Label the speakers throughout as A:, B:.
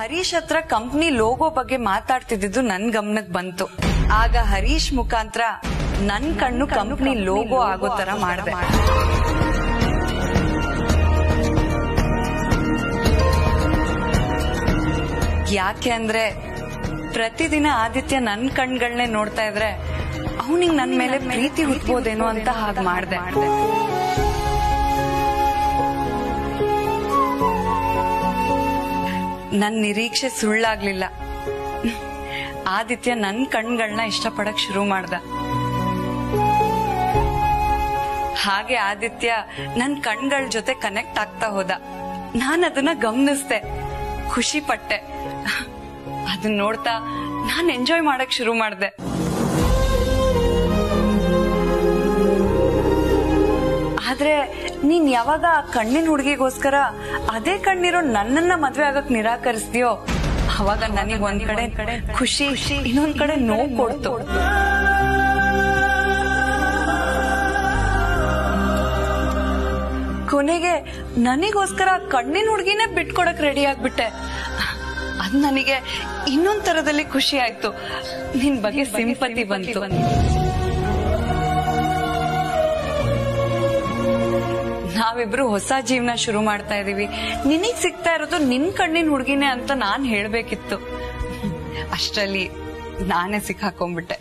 A: ಹರೀಶ್ ಹತ್ರ company logo ಬಗ್ಗೆ ಮಾತಾಡ್ತಿದ್ದು ನನ್ ಗಮನಕ್ ಬಂತು ಆಗ ಹರೀಶ್ ಮುಖಾಂತರ ನನ್ ಕಣ್ಣು ಕಂಪ್ನಿ ಲೋಗೋ ಆಗೋ ತರ ಮಾಡಿದೆ ಯಾಕೆ ಅಂದ್ರೆ ಪ್ರತಿದಿನ ಆದಿತ್ಯ ನನ್ ಕಣ್ಗಳನ್ನೇ ನೋಡ್ತಾ ಇದ್ರೆ ಅವನಿಗೆ ನನ್ ಮೇಲೆ ಪ್ರೀತಿ ಹುಟ್ಬೋದೇನೋ ಅಂತ ಹಾಗೆ ಮಾಡ್ದೆ ನನ್ ನಿರೀಕ್ಷೆ ಸುಳ್ಳಾಗ್ಲಿಲ್ಲ ಆದಿತ್ಯ ನನ್ ಕಣ್ಗಳನ್ನ ಇಷ್ಟಪಡಕ್ ಶುರು ಮಾಡ್ದ ಹಾಗೆ ಆದಿತ್ಯ ನನ್ ಕಣ್ಗಳ ಜೊತೆ ಕನೆಕ್ಟ್ ಆಗ್ತಾ ಹೋದ ನಾನ್ ಅದನ್ನ ಗಮನಿಸ್ದೆ ಖುಷಿ ಪಟ್ಟೆ ಅದನ್ನ ನೋಡ್ತಾ ನಾನ್ ಎಂಜಾಯ್ ಮಾಡಕ್ ಶುರು ಮಾಡ್ದೆ ಆದ್ರೆ ನೀನ್ ಯಾವಾಗ ಆ ಕಣ್ಣಿನ ಹುಡುಗಿಗೋಸ್ಕರ ಅದೇ ಕಣ್ಣಿರೋ ನನ್ನನ್ನ ಮದ್ವೆ ಆಗಕ್ ನಿರಾಕರಿಸ್ತೀಯೋ ಅವಾಗ ನನಗ್ ಒಂದ್ ಕಡೆ ಖುಷಿ ಇನ್ನೊಂದ್ ಕಡೆ ನೋವು ಕೊಡ್ತು ಕೊನೆಗೆ ನನಗೋಸ್ಕರ ಆ ಕಣ್ಣಿನ ಹುಡುಗಿನೇ ಬಿಟ್ಕೊಡಕ್ ರೆಡಿ ಆಗ್ಬಿಟ್ಟೆ ಅದ್ ನನಗೆ ಇನ್ನೊಂದ್ ತರದಲ್ಲಿ ಖುಷಿ ಆಯ್ತು ನಿನ್ ಬಗ್ಗೆ ಸಿಂಪತಿ ಬಂತು ನಾವಿಬ್ರು ಹೊಸ ಜೀವನ ಶುರು ಮಾಡ್ತಾ ಇದೀವಿ ನಿನಗ್ ಸಿಗ್ತಾ ಇರೋದು ನಿನ್ ಕಣ್ಣಿನ ಹುಡುಗಿನೇ ಅಂತ ನಾನ್ ಹೇಳ್ಬೇಕಿತ್ತು ಅಷ್ಟರಲ್ಲಿ ನಾನೇ ಸಿಕ್ಕಾಕೊಂಡ್ಬಿಟ್ಟೆ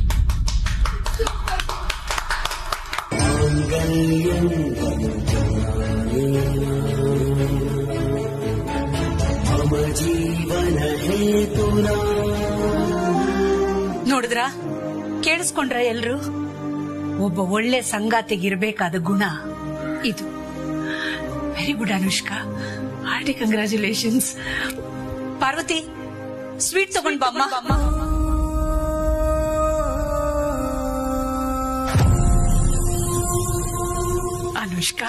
B: ನೋಡಿದ್ರ ಕೇಳಿಸ್ಕೊಂಡ್ರ ಎಲ್ರು ಒಬ್ಬ ಒಳ್ಳೆ ಸಂಗಾತಿಗಿರ್ಬೇಕಾದ ಗುಣ ಇದು very good Anushka hearty congratulations Parvathi sweet ತಗೊಂಡ್ ಬಾಮ್ಮ ಅನುಷ್ಕಾ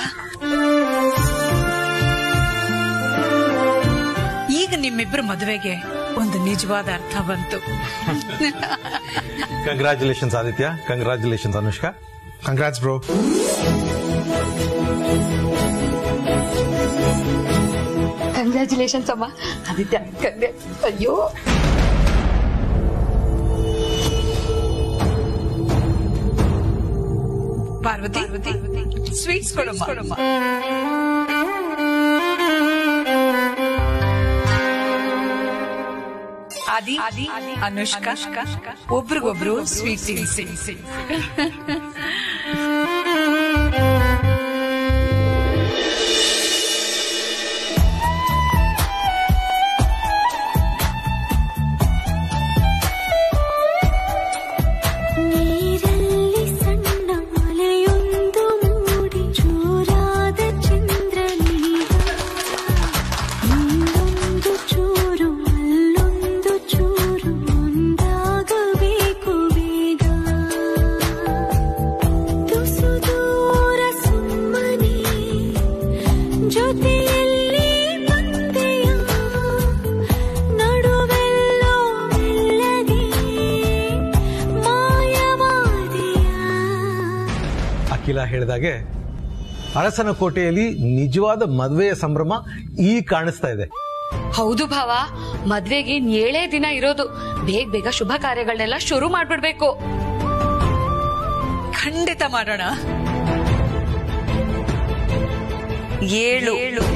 B: ಈಗ ನಿಮ್ಮಿಬ್ರ ಮದುವೆಗೆ ಒಂದು ನಿಜವಾದ ಅರ್ಥ ಬಂತು
C: congratulations Aditya congratulations Anushka
D: congrats bro
E: congratulations ಅಮ್ಮ ಆದಿತ್ಯ ಕಂಗ್ರೆ ಅಯ್ಯೋ
B: ಪಾರ್ವತಿ ಸ್ವೀಟ್ಸ್ ಕೊಡಮ್ಮ ಆದಿ ಅನುಷ್ಕಾ ಒಬ್ರಿಗೊಬ್ರು ಸ್ವೀಟ್ ತಿನ್ಸಿ
F: ನೀರಲ್ಲಿ ಸಣ್ಣ ಮಲೆಯೊಂದು ಮೂಡಿ ಚೂರಾದ ಚಂದ್ರನೀಗ ಒಂದೊಂದು ಚೂರು ಅಲ್ಲೊಂದು ಚೂರು ಒಂದಾಗಬೇಕು ಬೇಗ ತುಸು ದೂರ ಸುಮ್ಮನೆ ಜೊತೆಯಲ್ಲಿ ಬಂದೆಯ ನಡುವೆಲ್ಲೋ ಮೆಲ್ಲಗೆ ಮಾಯವಾದೆಯ
C: ಅಖಿಲ ಹೇಳಿದಾಗೆ ಅರಸನ ಕೋಟೆಯಲ್ಲಿ ನಿಜವಾದ ಮದುವೆಯ ಸಂಭ್ರಮ ಈ ಕಾಣಿಸ್ತಾ ಇದೆ
E: ಹೌದು ಭಾವ ಮದ್ವೆಗೆ ಇನ್ ಏಳೇ ದಿನ ಇರೋದು ಬೇಗ ಬೇಗ ಶುಭ ಕಾರ್ಯಗಳನ್ನೆಲ್ಲ ಶುರು ಮಾಡ್ಬಿಡ್ಬೇಕು
B: ಖಂಡಿತ ಮಾಡೋಣ
A: ಏಳು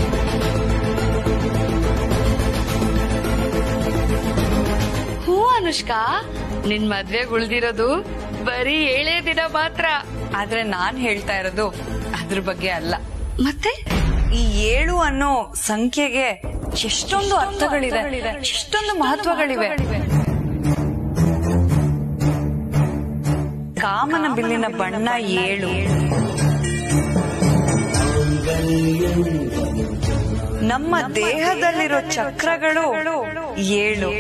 E: ಹೂ ಅನುಷ್ಕಾ ನಿನ್ ಮದ್ವೆಗ್ ಉಳ್ದಿರೋದು ಬರೀ ಏಳೇ ದಿನ ಮಾತ್ರ
A: ಆದ್ರೆ ನಾನ್ ಹೇಳ್ತಾ ಇರೋದು ಅದ್ರ ಬಗ್ಗೆ ಅಲ್ಲ
E: ಮತ್ತೆ
A: ಈ ಏಳು ಅನ್ನೋ ಸಂಖ್ಯೆಗೆ ಎಷ್ಟೊಂದು ಅರ್ಥಗಳಿದೆ ಎಷ್ಟೊಂದು ಮಹತ್ವಗಳಿವೆ ಕಾಮನ ಬಿಲ್ಲಿನ ಬಣ್ಣ ಏಳು ನಮ್ಮ ದೇಹದಲ್ಲಿರೋ ಚಕ್ರಗಳು ಏಳು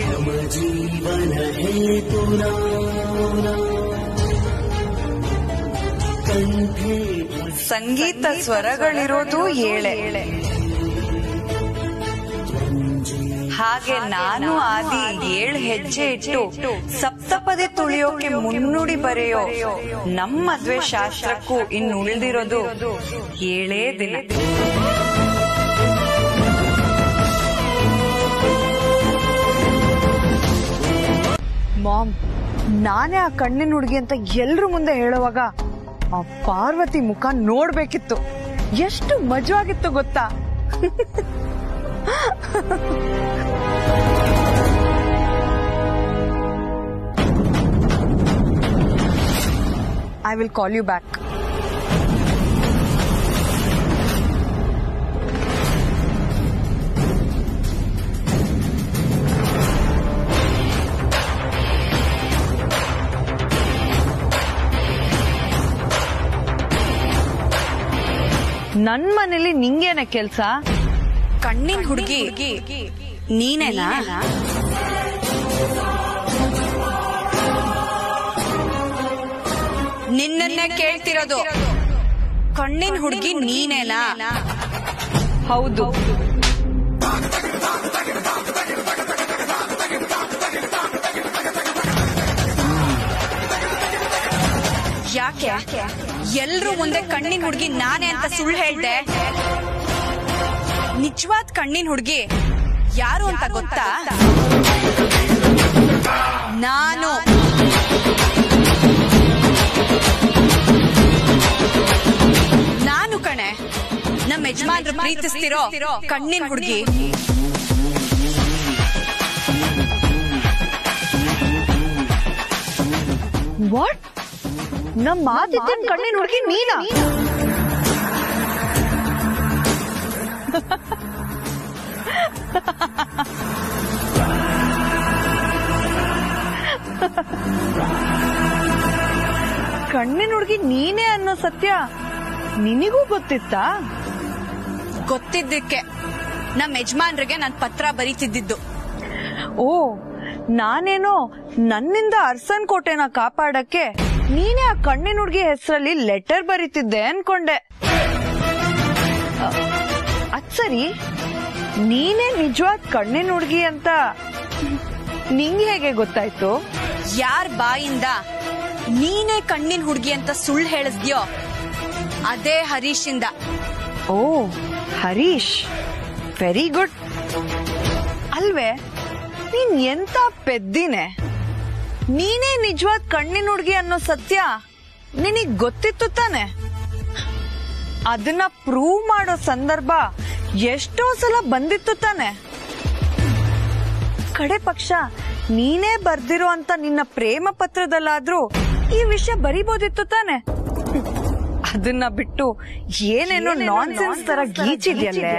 A: ಸಂಗೀತ ಸ್ವರಗಳಿರೋದು ಏಳೆ ಹಾಗೆ ನಾನು ಆದಿ ಏಳು ಹೆಜ್ಜೆ ಇಟ್ಟು ಸಪ್ತಪದಿ ತುಳಿಯೋಕೆ ಮುನ್ನುಡಿ ಬರೆಯೋ ನಮ್ಮ ಮದ್ವೆ ಶಾಸ್ತ್ರಕ್ಕೂ ಇನ್ನು ಉಳಿದಿರೋದು ಏಳೇ ದಿನ
D: ಮಾಮ್ ನಾನೇ ಆ ಕಣ್ಣಿನ ಹುಡುಗಿ ಅಂತ ಎಲ್ರ ಮುಂದೆ ಹೇಳುವಾಗ ಆ ಪಾರ್ವತಿ ಮುಖ ನೋಡ್ಬೇಕಿತ್ತು ಎಷ್ಟು ಮಜವಾಗಿತ್ತು ಗೊತ್ತಾ I will call you back ನನ್ ಮನೇಲಿ ನಿಂಗೇನೆ ಕೆಲ್ಸ
A: ಕಣ್ಣಿನ ಹುಡುಗಿ ನೀನೇನಾ ನಿನ್ನನ್ನೇ ಕೇಳ್ತಿರೋದು ಕಣ್ಣಿನ ಹುಡುಗಿ ನೀನೇನಾ
D: ಹೌದು
A: ಯಾಕೆ ಎಲ್ರೂ ಮುಂದೆ ಕಣ್ಣಿನ ಹುಡುಗಿ ನಾನೇ ಅಂತ ಸುಳ್ಳು ಹೇಳ್ದೆ ನಿಜವಾದ ಕಣ್ಣಿನ ಹುಡುಗಿ ಯಾರು ಅಂತ ಗೊತ್ತಾ ನಾನು ನಾನು ಕಣೆ ನಮ್ಮ ಯಜಮಾನ್ರು ಪ್ರೀತಿಸ್ತಿರೋ ಕಣ್ಣಿನ ಹುಡುಗಿ
D: ವಾಟ್ ನಮ್ಮ ಆದಿತ್ಯನ್ ಕಣ್ಣಿನ ಹುಡುಗಿ ನೀನಾ ಕಣ್ಣಿನ ಹುಡುಗಿ ನೀನೇ ಅನ್ನೋ ಸತ್ಯ ನಿನಿಗೂ ಗೊತ್ತಿತ್ತಾ
A: ಗೊತ್ತಿದ್ದಕ್ಕೆ ನಮ್ಮ ಯಜಮಾನ್ರಿಗೆ ನಾನು ಪತ್ರ ಬರೀತಿದ್ದಿದ್ದು
D: ಓ ನಾನೇನೋ ನನ್ನಿಂದ ಅರ್ಸನ್ ಕೋಟೆನ ಕಾಪಾಡಕ್ಕೆ ನೀನೇ ಆ ಕಣ್ಣಿನ ಹುಡುಗಿ ಹೆಸರಲ್ಲಿ ಲೆಟರ್ ಬರೀತಿದ್ದೆ ಅನ್ಕೊಂಡೆ ಅ- ಅದ್ ಸರಿ ನೀನೇ ನಿಜವಾದ ಕಣ್ಣಿನ ಹುಡುಗಿ ಅಂತ ನಿಂಗೆ ಹೇಗೆ ಗೊತ್ತಾಯ್ತು
A: ಯಾರ್ ಬಾಯಿಂದ ನೀನೇ ಕಣ್ಣಿನ ಹುಡುಗಿ ಅಂತ ಸುಳ್ಳು ಹೇಳಿಸ್ದ್ಯೋ ಅದೇ ಹರೀಶಿಂದ
D: ಓ ಹರೀಶ್ ವೆರಿ ಗುಡ್ ಅಲ್ವೇ ನೀನ್ ಎಂತ ಪೆದ್ದಿನೇ ನೀನೇ ನಿಜವಾದ ಕಣ್ಣಿನ ಹುಡುಗಿ ಅನ್ನೋ ಸತ್ಯ ನಿನಗ್ ಗೊತ್ತಿತ್ತು ತಾನೆ ಅದನ್ನ ಪ್ರೂವ್ ಮಾಡೋ ಸಂದರ್ಭ ಎಷ್ಟೋ ಸಲ ಬಂದಿತ್ತು ತಾನೆ ಕಡೆ ಪಕ್ಷ ನೀನೇ ಬರ್ದಿರೋ ಅಂತ ನಿನ್ನ ಪ್ರೇಮ ಪತ್ರದಲ್ಲಾದ್ರೂ ಈ ವಿಷಯ ಬರಿಬೋದಿತ್ತು ತಾನೆ ಅದನ್ನ ಬಿಟ್ಟು ಏನೇನೋ ನಾನ್ ಸೆನ್ಸ್ ತರ ಗೀಚಿದ್ಯಲ್ಲೇ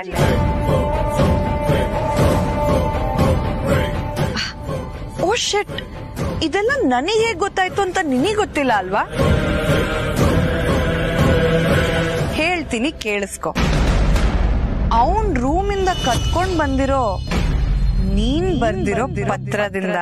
D: ಓ ಶೆಟ್ ಇದೆಲ್ಲ ನನಗೆ ಹೇಗ್ ಗೊತ್ತಾಯ್ತು ಅಂತ ನಿನಗೆ ಗೊತ್ತಿಲ್ಲ ಅಲ್ವಾ ಹೇಳ್ತೀನಿ ಕೇಳಿಸ್ಕೊ ಅವನ್ ರೂಮಿಂದ ಕತ್ಕೊಂಡ್ ಬಂದಿರೋ ನೀನ್ ಬರ್ದಿರೋ ಪತ್ರದಿಂದ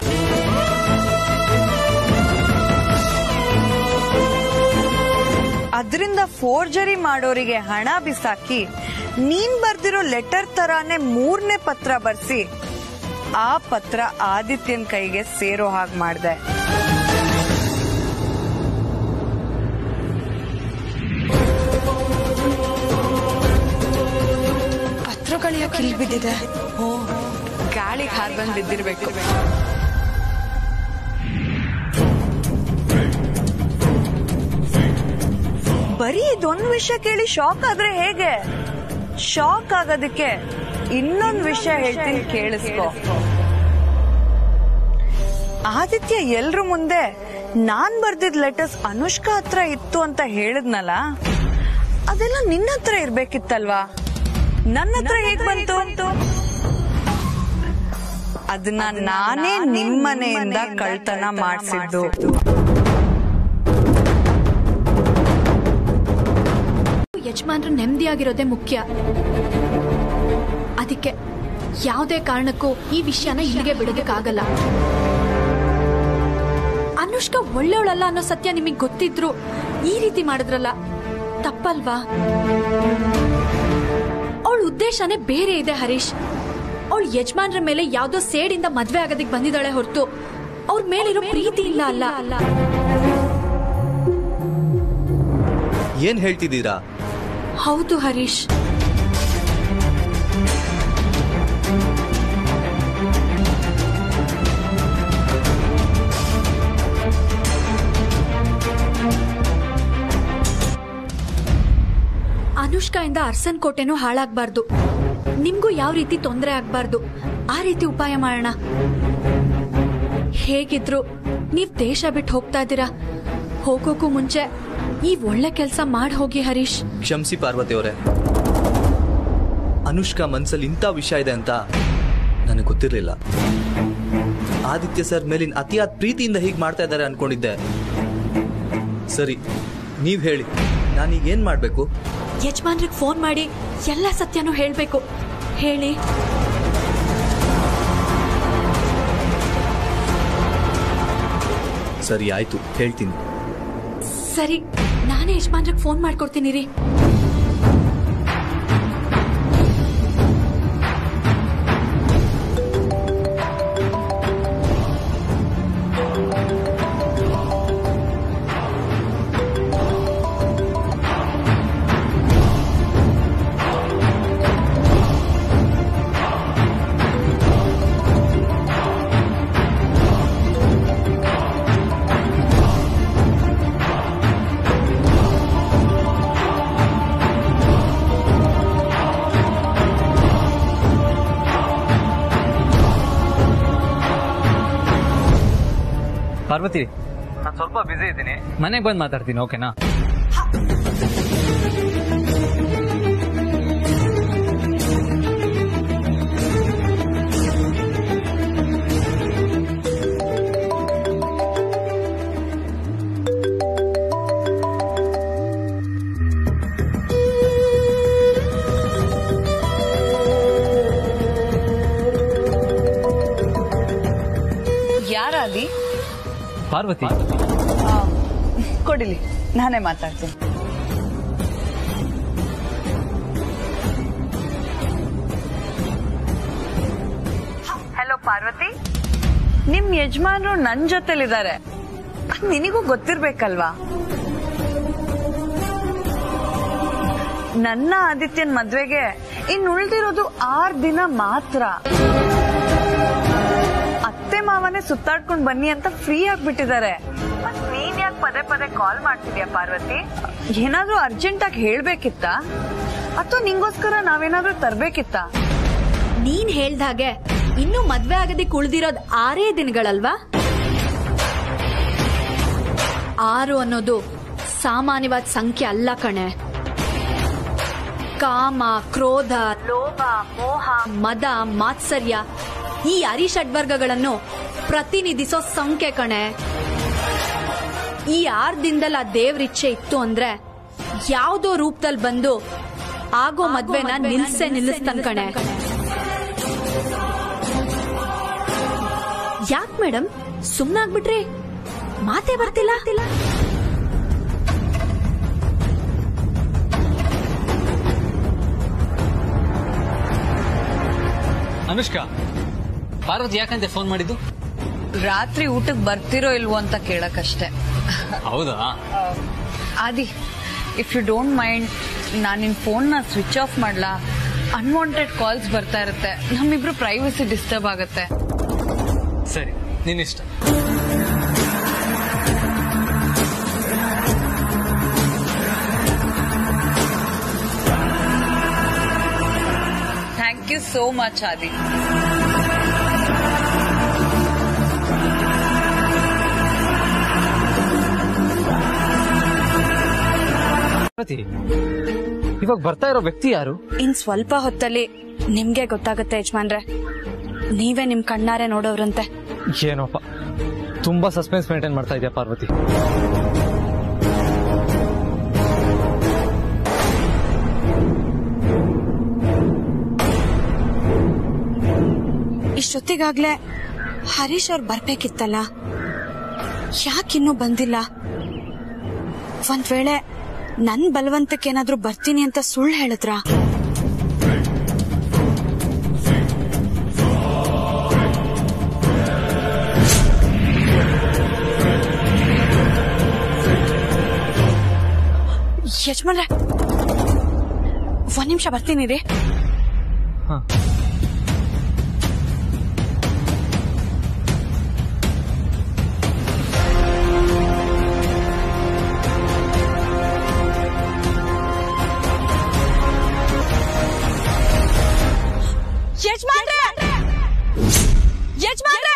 D: ಅದರಿಂದ ಫೋರ್ಜರಿ ಮಾಡೋರಿಗೆ ಹಣ ಬಿಸಾಕಿ ನೀನ್ ಬರ್ದಿರೋ ಲೆಟರ್ ತರಾನೇ ಮೂರನೇ ಪತ್ರ ಬರ್ಸಿ ಆ ಪತ್ರ ಆದಿತ್ಯನ್ ಕೈಗೆ ಸೇರೋ ಹಾಗೆ ಮಾಡ್ದೆ
A: ಪತ್ರಗಳು ಯಾಕೆ ಇಲ್ಲಿ ಬಿದ್ದಿದೆ ಓ ಗಾಳಿಗೆ ಹಾರ್ ಬಂದ್ ಬಿದ್ದಿರ್ಬೇಕು
D: ಬರೀ ಇದೊಂದ್ ವಿಷಯ ಕೇಳಿ ಶಾಕ್ ಆದ್ರೆ ಹೇಗೆ ಶಾಕ್ ಆಗೋದಕ್ಕೆ ಇನ್ನೊಂದ್ ವಿಷಯ ಹೇಳ್ತೀನಿ ಕೇಳಿಸ್ಕೊ ಆದಿತ್ಯ ಎಲ್ರ ಮುಂದೆ ನಾನ್ ಬರ್ದಿದ್ ಲೆಟರ್ಸ್ ಅನುಷ್ಕಾ ಹತ್ರ ಇತ್ತು ಅಂತ ಹೇಳಿದ್ನಲ್ಲ ಅದೆಲ್ಲ ನಿನ್ನ ಹತ್ರ ಇರ್ಬೇಕಿತ್ತಲ್ವಾ ನನ್ನ ಹತ್ರ ಹೇಗ್ ಬಂತು ಅಂತು ಅದನ್ನ ನಾನೇ ನಿಮ್ಮನೆಯಿಂದ ಕಳ್ತನ ಮಾಡಿಸಿದ್ದು
G: ಯಜಮಾನ್ರು ನೆಮ್ಮದಿಯಾಗಿರೋದೇ ಮುಖ್ಯ ಅದಕ್ಕೆ ಯಾವುದೇ ಕಾರಣಕ್ಕೂ ಈ ವಿಷಯನ ಇಲ್ಲಿಗೆ ಬಿಡೋದಕ್ಕಾಗಲ್ಲ ಅನುಷ್ಕಾ ಒಳ್ಳೆಯವಳಲ್ಲ ಅನ್ನೋ ಸತ್ಯ ನಿಮಗೆ ಗೊತ್ತಿದ್ರು ಈ ರೀತಿ ಮಾಡಿದ್ರಲ್ಲ ತಪ್ಪಲ್ವಾ ಅವಳ ಉದ್ದೇಶನೇ ಬೇರೆ ಇದೆ ಹರೀಶ್ ಅವಳ ಯಜಮಾನ್ರ ಮೇಲೆ ಯಾವ್ದೋ ಸೇಡಿಂದ ಮದ್ವೆ ಆಗೋದಕ್ಕೆ ಬಂದಿದ್ದಾಳೆ ಹೊರತು ಅವ್ರ ಮೇಲಿರೋ ಪ್ರೀತಿ ಇಲ್ಲ ಅಲ್ಲ ಅಲ್ಲ
H: ಏನ್ ಹೇಳ್ತಿದ್ದೀರಾ
G: ಹೌದು ಹರೀಶ್ ಅನುಷ್ಕಾಯಿಂದ ಅರ್ಸನ್ ಕೋಟೆನೂ ಹಾಳಾಗ್ಬಾರ್ದು ನಿಮ್ಗೂ ಯಾವ ರೀತಿ ತೊಂದರೆ ಆಗ್ಬಾರ್ದು ಆ ರೀತಿ ಉಪಾಯ ಮಾಡೋಣ ಹೇಗಿದ್ರು ನೀವ್ ದೇಶ ಬಿಟ್ಟು ಹೋಗ್ತಾ ಇದ್ದೀರಾ ಹೋಗೋಕ್ಕೂ ಮುಂಚೆ ಈ ಒಳ್ಳೆ ಕೆಲಸ ಮಾಡಿ ಹೋಗಿ ಹರೀಶ್
H: ಕ್ಷಮಿಸಿ ಪಾರ್ವತಿ ಅವರೇ ಅನುಷ್ಕಾ ಮನ್ಸಲ್ಲಿ ಇಂಥ ವಿಷಯ ಇದೆ ಅಂತ ನನಗೆ ಗೊತ್ತಿರಲಿಲ್ಲ ಆದಿತ್ಯ ಸರ್ ಮೇಲಿನ ಅತಿಯಾದ ಪ್ರೀತಿಯಿಂದ ಹೀಗೆ ಮಾಡ್ತಾ ಇದ್ದಾರೆ ಅನ್ಕೊಂಡಿದ್ದೆ ಸರಿ ನೀವ್ ಹೇಳಿ ನಾನೀಗ ಏನ್ ಮಾಡ್ಬೇಕು
G: ಯಜಮಾನ್ರಿಗೆ ಫೋನ್ ಮಾಡಿ ಎಲ್ಲ ಸತ್ಯನೂ ಹೇಳ್ಬೇಕು ಹೇಳಿ
H: ಸರಿ ಆಯ್ತು ಹೇಳ್ತೀನಿ
G: ಸರಿ ನಾನೇ ಯಜಮಾನ್ರಿಗೆ ಫೋನ್ ಮಾಡ್ಕೊಡ್ತೀನಿ ರೀ
I: ಪಾರ್ವತಿ ನಾನು ಸ್ವಲ್ಪ ಬಿಸಿ ಇದ್ದೀನಿ ಮನೆಗೆ ಬಂದು ಮಾತಾಡ್ತೀನಿ ಓಕೆನಾ
D: ಯಾರಾದಿ
I: ಪಾರ್ವತಿ
D: ಕೊಡಿಲಿ ನಾನೇ ಮಾತಾಡ್ತೀನಿ ಹಲೋ ಪಾರ್ವತಿ ನಿಮ್ ಯಜಮಾನ್ರು ನನ್ ಜೊತೆಲಿದ್ದಾರೆ ಅದ್ ನಿನಗೂ ಗೊತ್ತಿರ್ಬೇಕಲ್ವಾ ನನ್ನ ಆದಿತ್ಯನ್ ಮದ್ವೆಗೆ ಇನ್ ಉಳ್ದಿರೋದು ಆರ್ ದಿನ ಮಾತ್ರ ಅತ್ತೆ ಮಾವನೇ ಸುತ್ತಾಡ್ಕೊಂಡ್ ಬನ್ನಿ ಅಂತ ಫ್ರೀ ಆಗ್ಬಿಟ್ಟಿದ್ದಾರೆ ಮತ್ ನೀನ್ ಯಾಕೆ ಪದೇ ಪದೇ ಕಾಲ್ ಮಾಡ್ತಿದ್ಯಾ ಪಾರ್ವತಿ ಏನಾದ್ರೂ ಅರ್ಜೆಂಟ್ ಆಗಿ ಹೇಳ್ಬೇಕಿತ್ತ ಅಥವಾ ನಿಂಗೋಸ್ಕರ ನಾವೇನಾದ್ರೂ ತರ್ಬೇಕಿತ್ತ
G: ನೀನ್ ಹೇಳ್ದಾಗೆ ಇನ್ನು ಮದ್ವೆ ಆಗದಿಕ್ ಉಳ್ದಿರೋದ್ ಆರೇ ದಿನಗಳಲ್ವಾ ಆರು ಅನ್ನೋದು ಸಾಮಾನ್ಯವಾದ ಸಂಖ್ಯೆ ಅಲ್ಲ ಕಣೆ ಕಾಮ ಕ್ರೋಧ ಲೋಭ ಮೋಹ ಮದ ಮಾತ್ಸರ್ಯ ಈ ಅರಿಷಡ್ವರ್ಗಗಳನ್ನು ಪ್ರತಿನಿಧಿಸೋ ಸಂಖ್ಯೆ ಕಣೆ ಈ ಆರ್ ದಿನದಲ್ಲಿ ಆ ದೇವ್ರಿಚ್ಛೆ ಇತ್ತು ಅಂದ್ರೆ ಯಾವ್ದೋ ರೂಪದಲ್ಲಿ ಬಂದು ಆಗೋ ಮದ್ವೆನ ನಿಲ್ಸೆ ನಿಲ್ಲಿಸ್ತಾನ್ ಕಣೆ ಯಾಕ್ ಮೇಡಮ್ ಸುಮ್ನಾಗ್ಬಿಟ್ರಿ ಮಾತೇ ಬರ್ತಿಲ್ಲ
I: ಅನುಷ್ಕಾ ಪಾರ್ವತಿ ಯಾಕಂತೆ ಫೋನ್ ಮಾಡಿದ್ದು
A: ರಾತ್ರಿ ಊಟಕ್ಕೆ ಬರ್ತಿರೋ ಇಲ್ವೋ ಅಂತ ಕೇಳಕ್ಕಷ್ಟೇ
I: ಹೌದಾ
A: ಆದಿ ಇಫ್ ಯು ಡೋಂಟ್ ಮೈಂಡ್ ನಾನು ನಿನ್ ಫೋನ್ನ ಸ್ವಿಚ್ ಆಫ್ ಮಾಡ್ಲಾ ಅನ್ವಾಂಟೆಡ್ ಕಾಲ್ಸ್ ಬರ್ತಾ ಇರುತ್ತೆ ನಮ್ಮಿಬ್ರು ಪ್ರೈವಸಿ ಡಿಸ್ಟರ್ಬ್ ಆಗುತ್ತೆ
I: ಸರಿ ನಿನ್ನಿಷ್ಟ
A: thank you so much Adi
I: Parvathi ಇವಾಗ ಬರ್ತಾ ಇರೋ ವ್ಯಕ್ತಿ ಯಾರು
J: ಇನ್ ಸ್ವಲ್ಪ ಹೊತ್ತಲ್ಲಿ ನಿಮ್ಗೆ ಗೊತ್ತಾಗುತ್ತೆ ಯಜಮಾನ್ರೆ ನೀವೇ ನಿಮ್ ಕಣ್ಣಾರೆ ನೋಡೋವ್ರಂತೆ
I: ಏನೋಪ್ಪ ತುಂಬಾ ಸಸ್ಪೆನ್ಸ್ ಮೇಂಟೈನ್ ಮಾಡ್ತಾ ಇದೆಯಾ ಪಾರ್ವತಿ
J: ಇಷ್ಟೊತ್ತಿಗಾಗ್ಲೇ ಹರೀಶ್ ಅವ್ರು ಬರ್ಬೇಕಿತ್ತಲ್ಲ ಯಾಕಿನ್ನೂ ಬಂದಿಲ್ಲ ಒಂದ್ ವೇಳೆ ನನ್ ಬಲವಂತಕ್ಕೇನಾದ್ರೂ ಬರ್ತೀನಿ ಅಂತ ಸುಳ್ಳು ಹೇಳಿದ್ರಾ ಯಜಮಾನ್ರೆ ಒಂದ್ ನಿಮಿಷ ಬರ್ತೀನಿ ರೀ
I: ಹಾ
J: ಯಜಮಾನ್ರೆ ಯಜಮಾನ್ರೆ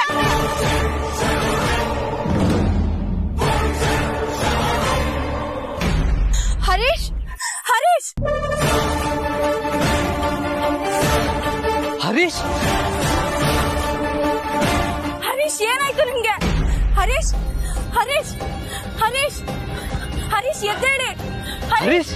J: ಹರೀಶ್ ಹರೀಶ್
I: ಹರೀಶ್
J: ಹರೀಶ್ ಏನಾಯ್ತು ನಿಮ್ಗೆ ಹರೀಶ್ ಹರೀಶ್ ಹರೀಶ್ ಹರೀಶ್ ಎದ್ದೇಳಿ
I: ಹರೀಶ್